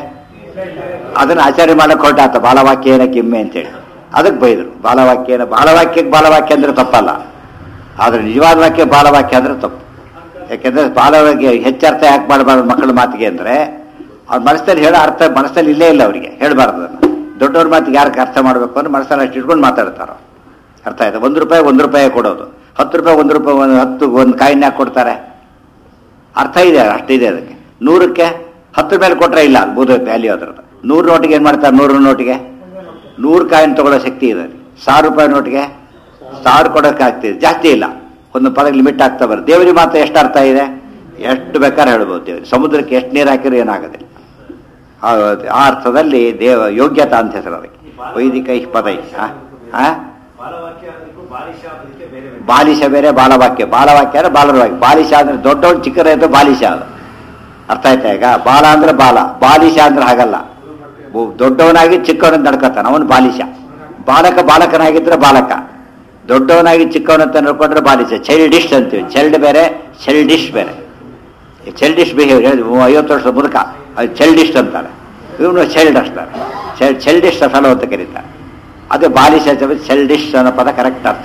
ಅದನ್ನ ಆಚಾರ್ಯ ಮಾಡಕ್ಕೆ ಹೊರಟಾತ ಬಾಲವಾಕ್ಯೇನ ಕಿಮ್ಮೆ ಅಂತೇಳಿ ಅದಕ್ಕೆ ಬೈದರು ಬಾಲವಾಕ್ಯನ ಬಾಲವಾಕ್ಯಕ್ಕೆ ಬಾಲವಾಕ್ಯ ಅಂದ್ರೆ ತಪ್ಪಲ್ಲ ಆದ್ರೆ ನಿಜವಾದ ವಾಕ್ಯ ಬಾಲವಾಕ್ಯ ಅಂದ್ರೆ ತಪ್ಪು ಯಾಕೆಂದ್ರೆ ಬಾಲವಾಕ್ಯ ಹೆಚ್ಚರ್ಥ ಯಾಕೆ ಮಾಡಬಾರ್ದು ಮಕ್ಕಳ ಮಾತಿಗೆ ಅಂದ್ರೆ ಅವ್ರ ಮನಸ್ಸಲ್ಲಿ ಹೇಳೋ ಅರ್ಥ ಮನಸ್ಸಲ್ಲಿ ಇಲ್ಲೇ ಇಲ್ಲ ಅವರಿಗೆ ಹೇಳಬಾರ್ದು ಅದನ್ನ ದೊಡ್ಡವ್ರ ಮಾತಿಗೆ ಯಾರಿಗೆ ಅರ್ಥ ಮಾಡಬೇಕು ಅಂದ್ರೆ ಮನಸ್ಸಲ್ಲಿ ಅಷ್ಟು ಇಟ್ಕೊಂಡು ಮಾತಾಡ್ತಾರೋ ಅರ್ಥ ಆಯ್ತಾ ಒಂದು ರೂಪಾಯಿ ಒಂದು ರೂಪಾಯಿ ಕೊಡೋದು ಹತ್ತು ರೂಪಾಯಿ ಒಂದು ರೂಪಾಯಿ ಒಂದು ಹತ್ತು ಒಂದು ಕಾಯಿನ ಯಾಕೆ ಕೊಡ್ತಾರೆ ಅರ್ಥ ಇದೆ ಅಷ್ಟಿದೆ ಅದಕ್ಕೆ ನೂರಕ್ಕೆ ಹತ್ತರ ಮೇಲೆ ಕೊಟ್ರೆ ಇಲ್ಲ ಬೂದ ವ್ಯಾಲ್ಯೂ ಅದ್ರದ್ದು ನೂರು ನೋಟಿಗೆ ಏನು ಮಾಡ್ತಾರೆ ನೂರು ನೋಟಿಗೆ ನೂರು ಕಾಯಿನ್ ತಗೊಳ್ಳೋ ಶಕ್ತಿ ಇದೆ ಸಾವಿರ ರೂಪಾಯಿ ನೋಟಿಗೆ ಸಾವಿರ ಕೊಡೋಕೆ ಆಗ್ತಿದೆ ಜಾಸ್ತಿ ಇಲ್ಲ ಒಂದು ಪದಕ್ಕೆ ಲಿಮಿಟ್ ಆಗ್ತಾ ಬರುತ್ತೆ ದೇವರಿಗೆ ಮಾತ್ರ ಎಷ್ಟು ಅರ್ಥ ಇದೆ ಎಷ್ಟು ಬೇಕಾದ್ರೆ ಹೇಳ್ಬೋದು ದೇವರಿಗೆ ಸಮುದ್ರಕ್ಕೆ ಎಷ್ಟು ನೀರು ಹಾಕಿದ್ರು ಏನಾಗೋದಿಲ್ಲ ಆ ಆ ಅರ್ಥದಲ್ಲಿ ದೇವ ಯೋಗ್ಯತಾ ಅಂತ ಹೆಸರು ಅದಕ್ಕೆ ವೈದಿಕ ಇಹ್ ಪದ ಇಹ್. ಆ? ಆ? ಬಾಲವಾಕ್ಯ ಅನ್ನೋದಕ್ಕೂ ಬಾಲಿಶ ಅನ್ನೋದಕ್ಕೆ ಬೇರೆ ಬೇರೆ ಬಾಲಿಶ ಬೇರೆ ಬಾಲವಾಕ್ಯ ಬಾಲವಾಕ್ಯ ಅಂದ್ರೆ ಬಾಲರ ವಾಕ್ಯ ಬಾಲಿಶ ಅಂದ್ರೆ ದೊಡ್ಡವನು ಚಿಕ್ಕ ರೈತ ಬಾಲಿಶ ಅದು ಅರ್ಥ ಆಯ್ತಾ ಈಗ ಬಾಲ ಅಂದ್ರೆ ಬಾಲ ಬಾಲಿಶ ಅಂದ್ರೆ ಹಾಗಲ್ಲ ಬು- ದೊಡ್ಡವನಾಗಿ ಚಿಕ್ಕವನಂತ ನಡ್ಕೊತಾನೆ ಅವನು ಬಾಲಿಶ ಬಾಲಕ ಬಾಲಕನಾಗಿದ್ರೆ ಬಾಲಕ ದೊಡ್ಡವನಾಗಿ ಚಿಕ್ಕವನಂತ ನಡ್ಕೊಂಡ್ರೆ ಬಾಲಿಶ ಚೈಲ್ಡಿಶ್ ಅಂತೀವಿ ಚೈಲ್ಡ್ ಬೇರೆ ಚೈಲ್ಡಿಶ್ ಬೇರೆ ಚೈಲ್ಡಿಶ್ ಬಿಹೇವಿಯರ್ ಐವತ್ತು ವರ್ಷದ ಮುದುಕ ಅದು ಚೈಲ್ಡಿಶ್ ಅಂತಾರೆ ಇವನು ಚೈಲ್ಡ್ ಅಂತಾರೆ ಚೈಲ್ಡಿಶ್ ಫೆಲೋ ಅಂತ ಕರೀತಾರೆ ಅದು ಬಾಲಿಶ ಚೈಲ್ಡಿಶ್ ಅನ್ನೋ ಪದ ಕರೆಕ್ಟ್ ಅರ್ಥ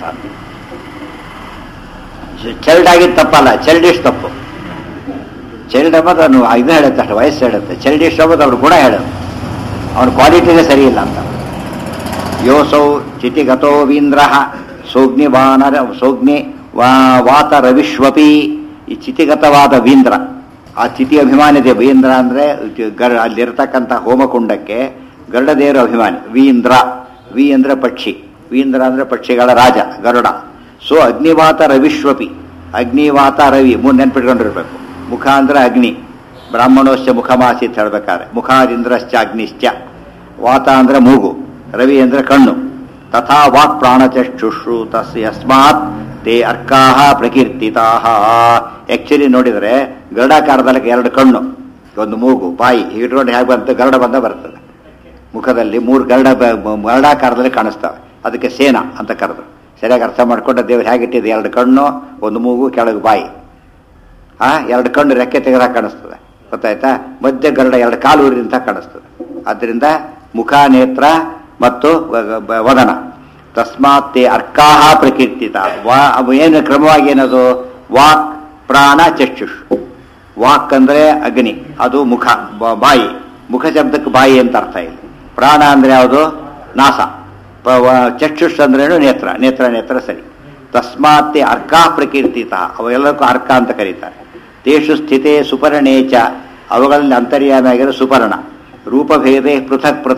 ಚೈಲ್ಡ್ ಆಗಿದ್ದು ತಪ್ಪಲ್ಲ ಚೈಲ್ಡಿಶ್ ತಪ್ಪು ಚೈಲ್ಡ್ ಅನ್ನೋದು ಅವನು ಇದು ಹೇಳುತ್ತೆ ಅಷ್ಟು ವಯಸ್ಸು ಹೇಳುತ್ತೆ ಚೈಲ್ಡಿಶ್ ಅನ್ನೋದು ಅವ್ರ ಗುಣ ಹೇಳೋದು ಅವನ ಕ್ವಾಲಿಟಿನೇ ಸರಿ ಇಲ್ಲ ಅಂತ ಯೋಸೌ ಚಿತಿಗತೋ ವೀಂದ್ರ ಸೋಗ್ನಿ ವಾನರ ಸೋಗ್ನಿ ವಾ ವಾತ ರವಿಶ್ವಪಿ ಈ ಚಿತಿಗತವಾದ ವೀಂದ್ರ ಆ ಚಿತಿ ಅಭಿಮಾನಿದೆ ವೀಂದ್ರ ಅಂದ್ರೆ ಗರ್ ಅಲ್ಲಿರ್ತಕ್ಕಂಥ ಹೋಮಕುಂಡಕ್ಕೆ ಗರುಡದೇವರು ಅಭಿಮಾನಿ ವೀಂದ್ರ ವಿ ಅಂದ್ರೆ ಪಕ್ಷಿ ವೀಂದ್ರ ಅಂದ್ರೆ ಪಕ್ಷಿಗಳ ರಾಜ ಗರುಡ ಸೊ ಅಗ್ನಿವಾತ ರವಿಶ್ವಪಿ ಅಗ್ನಿವಾತ ರವಿ ಮೂರು ನೆನ್ಪಿಟ್ಕೊಂಡಿರ್ಬೇಕು ಮುಖ ಅಂದ್ರೆ ಅಗ್ನಿ ಬ್ರಾಹ್ಮಣೋಶ್ಚ ಮುಖಮಾಸಿ ಅಂತ ಹೇಳ್ಬೇಕಾದ್ರೆ ಮುಖಾದಿಂದ್ರಶ್ಚ ಅಗ್ನಿಶ್ಚ ವಾತ ಅಂದ್ರೆ ಮೂಗು ರವಿ ಅಂದ್ರೆ ಕಣ್ಣು ತಥಾ ವಾಕ್ ಪ್ರಾಣಚಕ್ಷುಷು ತಸ್ ಯಸ್ಮಾತ್ ತೇ ಅರ್ಕಾಹ ಪ್ರಕೀರ್ತಿತಾಹ ಆಕ್ಚುಲಿ ನೋಡಿದ್ರೆ ಗರುಡಾಕಾರದಲ್ಲಿ ಎರಡು ಕಣ್ಣು ಒಂದು ಮೂಗು ಬಾಯಿ ಇಟ್ಕೊಂಡು ಹೇಗೆ ಬಂತು ಗರುಡ ಬಂದ ಬರ್ತದೆ ಮುಖದಲ್ಲಿ ಮೂರು ಗರುಡ ಬ- ಮ- ಗರುಡಾಕಾರದಲ್ಲಿ ಕಾಣಿಸ್ತವೆ ಅದಕ್ಕೆ ಸೇನಾ ಅಂತ ಕರೆದು ಸರಿಯಾಗಿ ಅರ್ಥ ಮಾಡ್ಕೊಂಡು ದೇವ್ರು ಹೇಗಿಟ್ಟಿದೆ ಎರಡು ಕಣ್ಣು ಒಂದು ಮೂಗು ಕೆಳಗೆ ಬಾಯಿ ಆ ಎರಡು ಕಣ್ಣು ರೆಕ್ಕೆ ತೆಗೆದಾಗ ಕಾಣಿಸ್ತದೆ ಗೊತ್ತಾಯ್ತಾ ಮಧ್ಯ ಗರುಡ ಎರಡು ಕಾಲು ಊರಿದಂತ ಕಾಣಿಸ್ತದೆ ಆದ್ದರಿಂದ ಮುಖ ನೇತ್ರ ಮತ್ತು ವ- ವ- ವದನ ತಸ್ಮಾತ್ ತೇ ಅರ್ಕಾಹ ಪ್ರಕೀರ್ತಿತ ವಾ ಅವು ಏನು ಕ್ರಮವಾಗಿ ಏನದು ವಾಕ್ ಪ್ರಾಣ ಚಕ್ಷುಷ್ ವಾಕ್ ಅಂದ್ರೆ ಅಗ್ನಿ ಅದು ಮುಖ ಬ- ಬಾಯಿ ಮುಖ ಶಬ್ದಕ್ಕೆ ಬಾಯಿ ಅಂತ ಅರ್ಥ ಇಲ್ಲಿ ಪ್ರಾಣ ಅಂದ್ರೆ ಯಾವುದು ನಾಸ ಪ- ವ- ಚಕ್ಷುಷ್ ಅಂದ್ರೇನು ನೇತ್ರ ನೇತ್ರ ನೇತ್ರ ಸರಿ ತಸ್ಮಾತ್ ಅರ್ಕಾ ಪ್ರಕೀರ್ತಿತ ಅವೆಲ್ಲಕ್ಕೂ ಅರ್ಕ ಅಂತ ಕರೀತಾರೆ ತೇಷು ಸ್ಥಿತೇ ಸುಪರ್ಣೇಚ ಅವುಗಳಲ್ಲಿ ಅಂತರ್ಯಾಮಿಯಾಗಿರೋ ಸುಪರ್ಣ ರೂಪಭೇದೆ ಪೃಥಕ್ ಪೃಥಕ್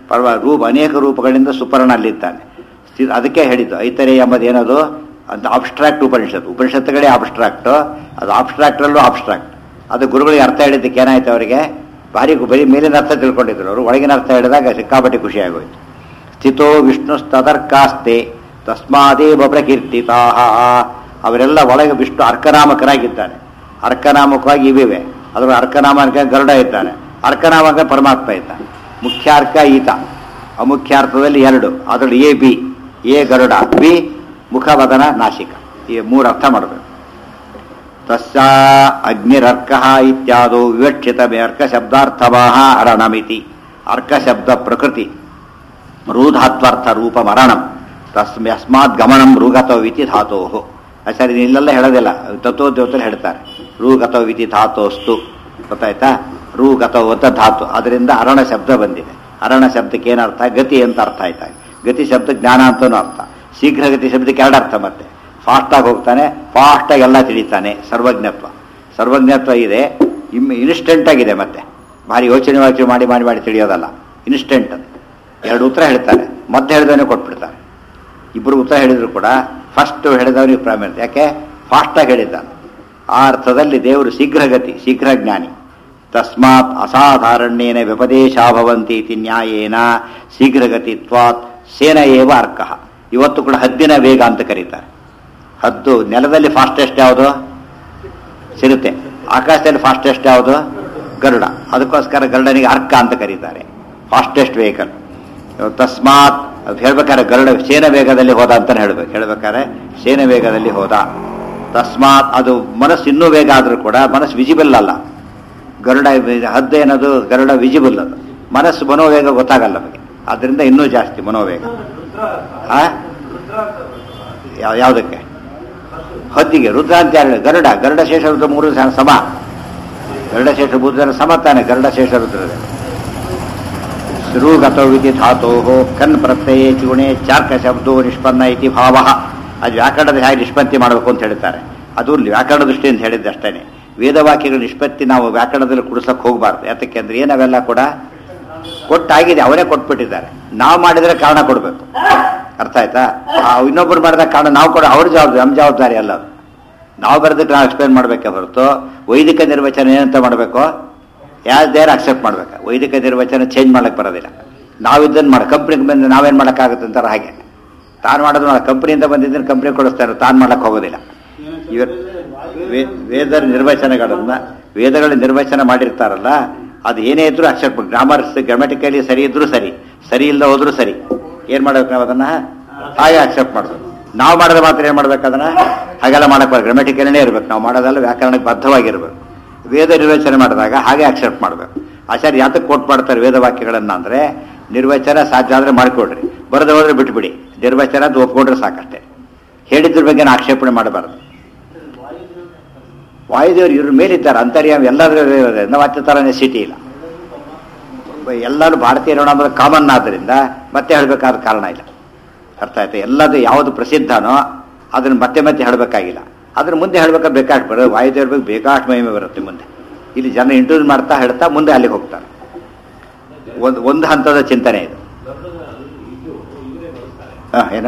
ಪರ್ವ ರೂಪ ಅನೇಕ ರೂಪಗಳಿಂದ ಸುಪರ್ಣ ಅಲ್ಲಿದ್ದಾನೆ ಸ್ಥಿ- ಅದಕ್ಕೆ ಹೇಳಿದ್ದು ಐತರೆ ಎಂಬುದು ಏನದು ಅಂತ ಆಬ್ಸ್ಟ್ರಾಕ್ಟ್ ಉಪನಿಷತ್ತು ಉಪನಿಷತ್ತುಗಳೇ ಆಬ್ಸ್ಟ್ರಾಕ್ಟ್ ಅದು ಆಬ್ಸ್ಟ್ರಾಕ್ಟ್ರಲ್ಲೂ ಆಬ್ಸ್ಟ್ರಾಕ್ಟ್ ಅದು ಗುರುಗಳಿಗೆ ಅರ್ಥ ಹೇಳಿದ್ದಕ್ಕೆ ಏನಾಯ್ತು ಅವರಿಗೆ ಭಾರಿ ಬರೀ ಮೇಲಿನ ಅರ್ಥ ತಿಳ್ಕೊಂಡಿದ್ರು ಅವರು ಒಳಗಿನ ಅರ್ಥ ಹೇಳಿದಾಗ ಸಿಕ್ಕಾಪಟ್ಟೆ ಖುಷಿ ಆಗೋಯ್ತು ಸ್ಥಿತೋ ವಿಷ್ಣು ತದರ್ಕಾಸ್ತೆ ತಸ್ಮಾದೇವ ಪ್ರಕೀರ್ತಿತಾ ಅವರೆಲ್ಲ ಒಳಗೆ ವಿಷ್ಣು ಅರ್ಕನಾಮಕರಾಗಿದ್ದಾನೆ ಅರ್ಕನಾಮಕವಾಗಿ ಇವಿವೆ ಅದರ ಅರ್ಕನಾಮಕ ಗರುಡ ಇದ್ದಾನೆ ಅರ್ಕನಾಮಕ ಪರಮಾತ್ಮ ಇದ್ದಾನೆ ಮುಖ್ಯಾರ್ಕ ಈತ ಅಮುಖ್ಯಾರ್ಥದಲ್ಲಿ ಎರಡು ಅದರಲ್ಲಿ ಎ ಬಿ ಎ ಗರುಡ ಬಿ ಮುಖವದನ ನಾಸಿಕ ಈ ಮೂರು ಅರ್ಥ ಮಾಡಬೇಕು ತಸ್ಯ ಅಗ್ನಿರರ್ಕ ಇತ್ಯಾದೋ ವಿವಕ್ಷಿತ ಅರ್ಕ ಶಬ್ದಾರ್ಥವಾಹ ಅರಣಮಿತಿ ಅರ್ಕ ಶಬ್ದ ಪ್ರಕೃತಿ ರೂಧಾತ್ವರ್ಥ ರೂಪ ಮರಣಂ ತಸ್ಮ ಯಸ್ಮಾತ್ ಗಮನಂ ರೂಗತವಿತಿ ಧಾತೋ ಸರಿ ಇಲ್ಲೆಲ್ಲ ಹೇಳೋದಿಲ್ಲ ತತ್ವೋದ್ಯೋತಲ್ಲಿ ಹೇಳ್ತಾರೆ ರೂಗತವಿತಿ ಧಾತೋಸ್ತು ಗೊತ್ತಾಯ್ತಾ ರೂಗತವತ ಧಾತು ಅದರಿಂದ ಅರಣ ಶಬ್ದ ಬಂದಿದೆ ಅರಣ ಶಬ್ದಕ್ಕೆ ಏನರ್ಥ ಗತಿ ಅಂತ ಅರ್ಥ ಆಯ್ತಾ ಗತಿ ಶಬ್ದ ಜ್ಞಾನ ಅಂತನೂ ಅರ್ಥ ಶೀಘ್ರಗತಿ ಶಬ್ದಕ್ಕೆ ಎರಡು ಅರ್ಥ ಮತ್ತೆ ಫಾಸ್ಟಾಗಿ ಹೋಗ್ತಾನೆ ಫಾಸ್ಟಾಗಿ ಎಲ್ಲ ತಿಳಿತಾನೆ ಸರ್ವಜ್ಞತ್ವ ಸರ್ವಜ್ಞತ್ವ ಇದೆ ಇಮ್ ಇನ್ಸ್ಟೆಂಟ್ ಆಗಿದೆ ಮತ್ತೆ ಭಾರಿ ಯೋಚನೆ ಯೋಚನೆ ಮಾಡಿ ಮಾಡಿ ಮಾಡಿ ತಿಳಿಯೋದಲ್ಲ ಇನ್ಸ್ಟೆಂಟ್ ಅದು ಎರಡು ಉತ್ತರ ಹೇಳ್ತಾರೆ ಮತ್ತೆ ಹೇಳಿದವನೇ ಕೊಟ್ಬಿಡ್ತಾರೆ ಇಬ್ಬರು ಉತ್ತರ ಹೇಳಿದ್ರು ಕೂಡ ಫಸ್ಟ್ ಹೇಳಿದವನಿಗೆ ಪ್ರಾಮುಖ್ಯತೆ ಯಾಕೆ ಫಾಸ್ಟಾಗಿ ಹೇಳಿದ್ದಾನೆ ಆ ಅರ್ಥದಲ್ಲಿ ದೇವರು ಶೀಘ್ರಗತಿ ಶೀಘ್ರಜ್ಞಾನಿ ತಸ್ಮಾತ್ ಅಸಾಧಾರಣ್ಯೇನ ವ್ಯಪದೇಶಾಭವಂತಿ ಇತಿ ನ್ಯಾಯೇನ ಶೀಘ್ರಗತಿತ್ವಾತ್ ಸೇನ ಏವ ಅರ್ಕಃ ಇವತ್ತು ಕೂಡ ಹದ್ದಿನ ವೇಗ ಅಂತ ಕರೀತಾರೆ ಹದ್ದು ನೆಲದಲ್ಲಿ ಫಾಸ್ಟೆಸ್ಟ್ ಯಾವುದು ಸಿರುತ್ತೆ ಆಕಾಶದಲ್ಲಿ ಫಾಸ್ಟೆಸ್ಟ್ ಯಾವುದು ಗರುಡ ಅದಕ್ಕೋಸ್ಕರ ಗರುಡನಿಗೆ ಅರ್ಕ ಅಂತ ಕರೀತಾರೆ ಫಾಸ್ಟೆಸ್ಟ್ ವೆಹಿಕಲ್ ತಸ್ಮಾತ್ ಅದು ಹೇಳ್ಬೇಕಾದ್ರೆ ಗರುಡ ಸೇನ ವೇಗದಲ್ಲಿ ಹೋದ ಅಂತಾನೆ ಹೇಳ್ಬೇಕು ಹೇಳ್ಬೇಕಾದ್ರೆ ಸೇನ ವೇಗದಲ್ಲಿ ಹೋದ ತಸ್ಮಾತ್ ಅದು ಮನಸ್ಸು ಇನ್ನೂ ವೇಗ ಆದರೂ ಕೂಡ ಮನಸ್ಸು ವಿಜಿಬಲ್ ಅಲ್ಲ ಗರುಡ ಹದ್ದು ಏನದು ಗರುಡ ವಿಜಿಬಲ್ ಅದು ಮನಸ್ಸು ಮನೋವೇಗ ಗೊತ್ತಾಗಲ್ಲ ನಮಗೆ ಅದರಿಂದ ಇನ್ನೂ ಜಾಸ್ತಿ ಮನೋವೇಗ ಆ ಯಾವ ಯಾವುದಕ್ಕೆ ಹದ್ದಿಗೆ ರುದ್ರ ಅಂತ ಯಾರು ಹೇಳಿ? ಗರುಡ ಗರುಡ ಶೇಷ ರುದ್ರ ಮೂರು ಸ- ಸಮ ಗರುಡ ಶೇಷ ರುದ್ರ ಸಮ ತಾನೆ ಗರುಡ ಶೇಷ ರುದ್ರದ ಶ್ರೂಗತೋ ವಿಧಿ ಧಾತೋ ಕನ್ ಪ್ರತ್ಯಯ ಚುಣೆ ಚಾರ್ಕ ಶಬ್ದೋ ನಿಷ್ಪನ್ನ ಇತಿ ಭಾವ ಅದು ವ್ಯಾಕರಣದ ಹೇಗೆ ನಿಷ್ಪತ್ತಿ ಮಾಡಬೇಕು ಅಂತ ಹೇಳ್ತಾರೆ ಅದು ವ್ಯಾಕರಣ ದೃಷ್ಟಿಯಿಂದ ಹೇಳಿದ್ದು ಅಷ್ಟೇನೆ ವೇದವಾಕ್ಯಗಳ ನಿಷ್ಪತ್ತಿ ನಾವು ವ್ಯಾಕರಣದಲ್ಲಿ ಕುಡಿಸಕ್ಕೆ ಹೋಗಬಾರ್ದು ಯಾತಕ್ಕೆ ಅಂದ್ರೆ ಏನವೆಲ್ಲ ಕೂಡ ಕೊಟ್ಟಾಗಿದೆ ಅವರೇ ಕೊಟ್ಬಿಟ್ಟಿದ್ದಾರೆ ನಾವು ಮಾಡಿದ್ರೆ ಕಾರಣ ಕೊಡಬೇಕು ಅರ್ಥ ಆಯ್ತಾ ಆ ಇನ್ನೊಬ್ರು ಮಾಡಿದ ಕಾರಣ ನಾವು ಕೊಡ ಅವ್ರ ಜವಾಬ್ದಾರಿ ನಮ್ಮ ಜವಾಬ್ದಾರಿ ಅಲ್ಲ ಅದು ನಾವು ಬರೆದಕ್ಕೆ ನಾವು ಎಕ್ಸ್ಪ್ಲೇನ್ ಮಾಡಬೇಕೇ ಹೊರತು ವೈದಿಕ ನಿರ್ವಚನ ಏನಂತ ಮಾಡಬೇಕು ಯಾಸ್ ದೇರ್ ಅಕ್ಸೆಪ್ಟ್ ಮಾಡ್ಬೇಕು ವೈದಿಕ ನಿರ್ವಚನ ಚೇಂಜ್ ಮಾಡಕ್ಕೆ ಬರೋದಿಲ್ಲ ನಾವು ಇದನ್ನು ಮಾಡಿ ಕಂಪ್ನಿಗೆ ಬಂದು ನಾವೇನು ಮಾಡೋಕ್ಕಾಗುತ್ತೆ ಅಂತಾರೆ ಹಾಗೆ ತಾನು ಮಾಡೋದು ಮಾಡ ಕಂಪ್ನಿಯಿಂದ ಬಂದಿದ್ದನ್ನು ಕಂಪ್ನಿ ಕೊಡಿಸ್ತಾರೆ ತಾನು ಮಾಡಕ್ಕೆ ಹೋಗೋದಿಲ್ಲ ಇವತ್ತು ವೇ- ವೇದ ನಿರ್ವಚನಗಳನ್ನ ವೇದಗಳ ನಿರ್ವಚನ ಮಾಡಿರ್ತಾರಲ್ಲ ಅದು ಏನೇ ಇದ್ರೂ ಅಕ್ಸೆಪ್ಟ್ ಗ್ರಾಮರ್ಸ್ ಗ್ರಾಮೆಟಿಕಲಿ ಸರಿ ಇದ್ರೂ ಸರಿ ಸರಿ ಇಲ್ಲದೆ ಹೋದ್ರೂ ಸರಿ ಏನ್ ಮಾಡ್ಬೇಕು ನಾವು ಅದನ್ನ ಹಾಗೆ ಅಕ್ಸೆಪ್ಟ್ ಮಾಡಬೇಕು ನಾವು ಮಾಡಿದ್ರೆ ಮಾತ್ರ ಏನ್ ಮಾಡ್ಬೇಕು ಅದನ್ನ ಹಾಗೆಲ್ಲ ಮಾಡಕ್ ಗ್ರಾಮೆಟಿಕಲಿನೇ ಇರ್ಬೇಕು ನಾವು ಮಾಡೋದಲ್ಲ ವ್ಯಾಕರಣಕ್ಕೆ ಬದ್ಧವಾಗಿರ್ಬೇಕು ವೇದ ನಿರ್ವಚನ ಮಾಡಿದಾಗ ಹಾಗೆ ಅಕ್ಸೆಪ್ಟ್ ಮಾಡಬೇಕು ಆಚಾರ್ಯ ಯಾತಕ್ಕೆ ಕೋಟ್ ಮಾಡ್ತಾರೆ ವೇದ ವಾಕ್ಯಗಳನ್ನ ಅಂದ್ರೆ ನಿರ್ವಚನ ಸಾಧ್ಯ ಆದ್ರೆ ಮಾಡ್ಕೊಡ್ರಿ ಬರದೆ ಹೋದ್ರೆ ಬಿಟ್ಬಿಡಿ ನಿರ್ವಚನ ಅದು ಒಪ್ಕೊಂಡ್ರೆ ಸಾಕಷ್ಟೇ ಹೇಳಿದ್ರ ಬಗ್ಗೆ ಆಕ್ಷೇಪಣೆ ಮಾಡಬಾರ್ದು ವಾಯುದೇವರು ಇವ್ರ ಮೇಲಿದ್ದಾರೆ ಅಂತರ್ಯಾಮ ಎಲ್ಲದರಲ್ಲೂ ಇರೋದ್ರಿಂದ ಮತ್ತೆ ಥರನೇ ಸಿಟಿ ಇಲ್ಲ ಎಲ್ಲರೂ ಭಾರತೀಯ ಋಣ ಕಾಮನ್ ಆದ್ದರಿಂದ ಮತ್ತೆ ಹೇಳಬೇಕಾದ ಕಾರಣ ಇಲ್ಲ ಅರ್ಥ ಆಯ್ತಾ ಎಲ್ಲದು ಯಾವುದು ಪ್ರಸಿದ್ಧನೋ ಅದನ್ನು ಮತ್ತೆ ಮತ್ತೆ ಹೇಳಬೇಕಾಗಿಲ್ಲ ಅದ್ರ ಮುಂದೆ ಹೇಳ್ಬೇಕಾದ್ರೆ ಬೇಕಾಷ್ಟು ಬರೋದು ವಾಯುದೇವ್ರ ಬಗ್ಗೆ ಬೇಕಾಷ್ಟು ಮಹಿಮೆ ಬರುತ್ತೆ ಮುಂದೆ ಇಲ್ಲಿ ಜನ ಇಂಟರ್ವ್ಯೂ ಮಾಡ್ತಾ ಹೇಳ್ತಾ ಮುಂದೆ ಅಲ್ಲಿಗೆ ಹೋಗ್ತಾರೆ ಒಂದು ಒಂದು ಹಂತದ ಚಿಂತನೆ ಇದು ಹಾಂ ಏನ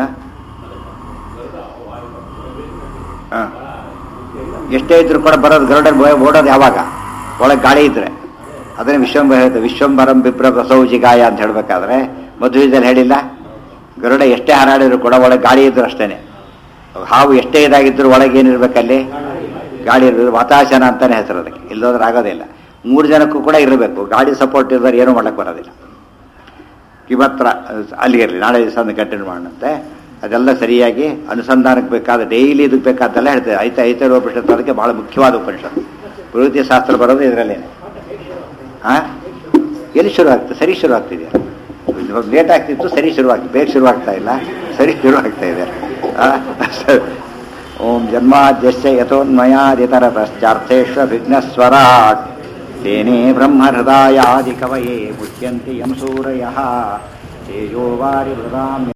ಹಾಂ ಎಷ್ಟೇ ಇದ್ರು ಕೂಡ ಬರೋದು ಗರುಡನ್ ಓಡೋದು ಯಾವಾಗ ಒಳಗೆ ಗಾಳಿ ಇದ್ರೆ ಅದನ್ನೇ ವಿಶ್ವಂಬ ಹೇಳ್ತಾರೆ ವಿಶ್ವಂಬರಂ ಬಿಪ್ರ ಪ್ರಸೌಜಿಗಾಯ ಅಂತ ಹೇಳ್ಬೇಕಾದ್ರೆ ಮದುವೆದಲ್ಲಿ ಹೇಳಿಲ್ಲ ಗರುಡ ಎಷ್ಟೇ ಹಾರಾಡಿದ್ರು ಕೂಡ ಒಳಗೆ ಗಾಳಿ ಇದ್ರು ಅಷ್ಟೇನೆ ಹಾವು ಎಷ್ಟೇ ಇದಾಗಿದ್ರು ಒಳಗೆ ಏನಿರ್ಬೇಕಲ್ಲಿ ಗಾಳಿ ಇರೋದು ವಾತಾಶನ ಅಂತಾನೆ ಹೆಸರು ಅದಕ್ಕೆ ಇಲ್ಲೋದ್ರೆ ಆಗೋದಿಲ್ಲ ಮೂರು ಜನಕ್ಕೂ ಕೂಡ ಇರಬೇಕು ಗಾಡಿ ಸಪೋರ್ಟ್ ಇರೋದ್ರೆ ಏನೂ ಮಾಡಕ್ಕೆ ಬರೋದಿಲ್ಲ ಇವತ್ರ ಅಲ್ಲಿಗೆ ಇರಲಿ ನಾಳೆ ದಿವಸ ಕಂಟಿನ್ಯೂ ಮಾಡೋಣಂತೆ ಅದೆಲ್ಲ ಸರಿಯಾಗಿ ಅನುಸಂಧಾನಕ್ಕೆ ಬೇಕಾದ ಡೈಲಿ ಇದಕ್ಕೆ ಬೇಕಾದ್ದೆಲ್ಲ ಹೇಳ್ತೇವೆ ಐತ ಐತೈದು ಉಪನಿಷತ್ತು ಅದಕ್ಕೆ ಬಹಳ ಮುಖ್ಯವಾದ ಉಪನಿಷತ್ತು ಪ್ರವೃತ್ತಿ ಶಾಸ್ತ್ರ ಬರೋದು ಇದರಲ್ಲೇನೆ ಹಾ ಎಲ್ಲಿ ಶುರು ಆಗ್ತದೆ ಸರಿ ಶುರು ಆಗ್ತಿದೆ ಇವಾಗ ಲೇಟ್ ಆಗ್ತಿತ್ತು ಸರಿ ಶುರು ಆಗ್ತದೆ ಬೇಗ ಶುರು ಆಗ್ತಾ ಇಲ್ಲ ಸರಿ ಶುರು ಆಗ್ತಾ ಇದೆ ಆ, ಸರಿ. ಓಂ ಜನ್ಮಾದ್ಯಸ್ಯ ಯಥೋನ್ಮಯಾದಿತರ ಪಶ್ಚಾರ್ಥೇಶ್ವ ವಿಘ್ನಸ್ವರಾಟ್ ತೇನೇ ಬ್ರಹ್ಮಹೃದಾಯಾದಿ ಕವಯೇ ಮುಚ್ಯಂತಿ ಯಂ ಸೂರಯಃ ತೇಜೋ ವಾರಿ ಮೃದಾಂ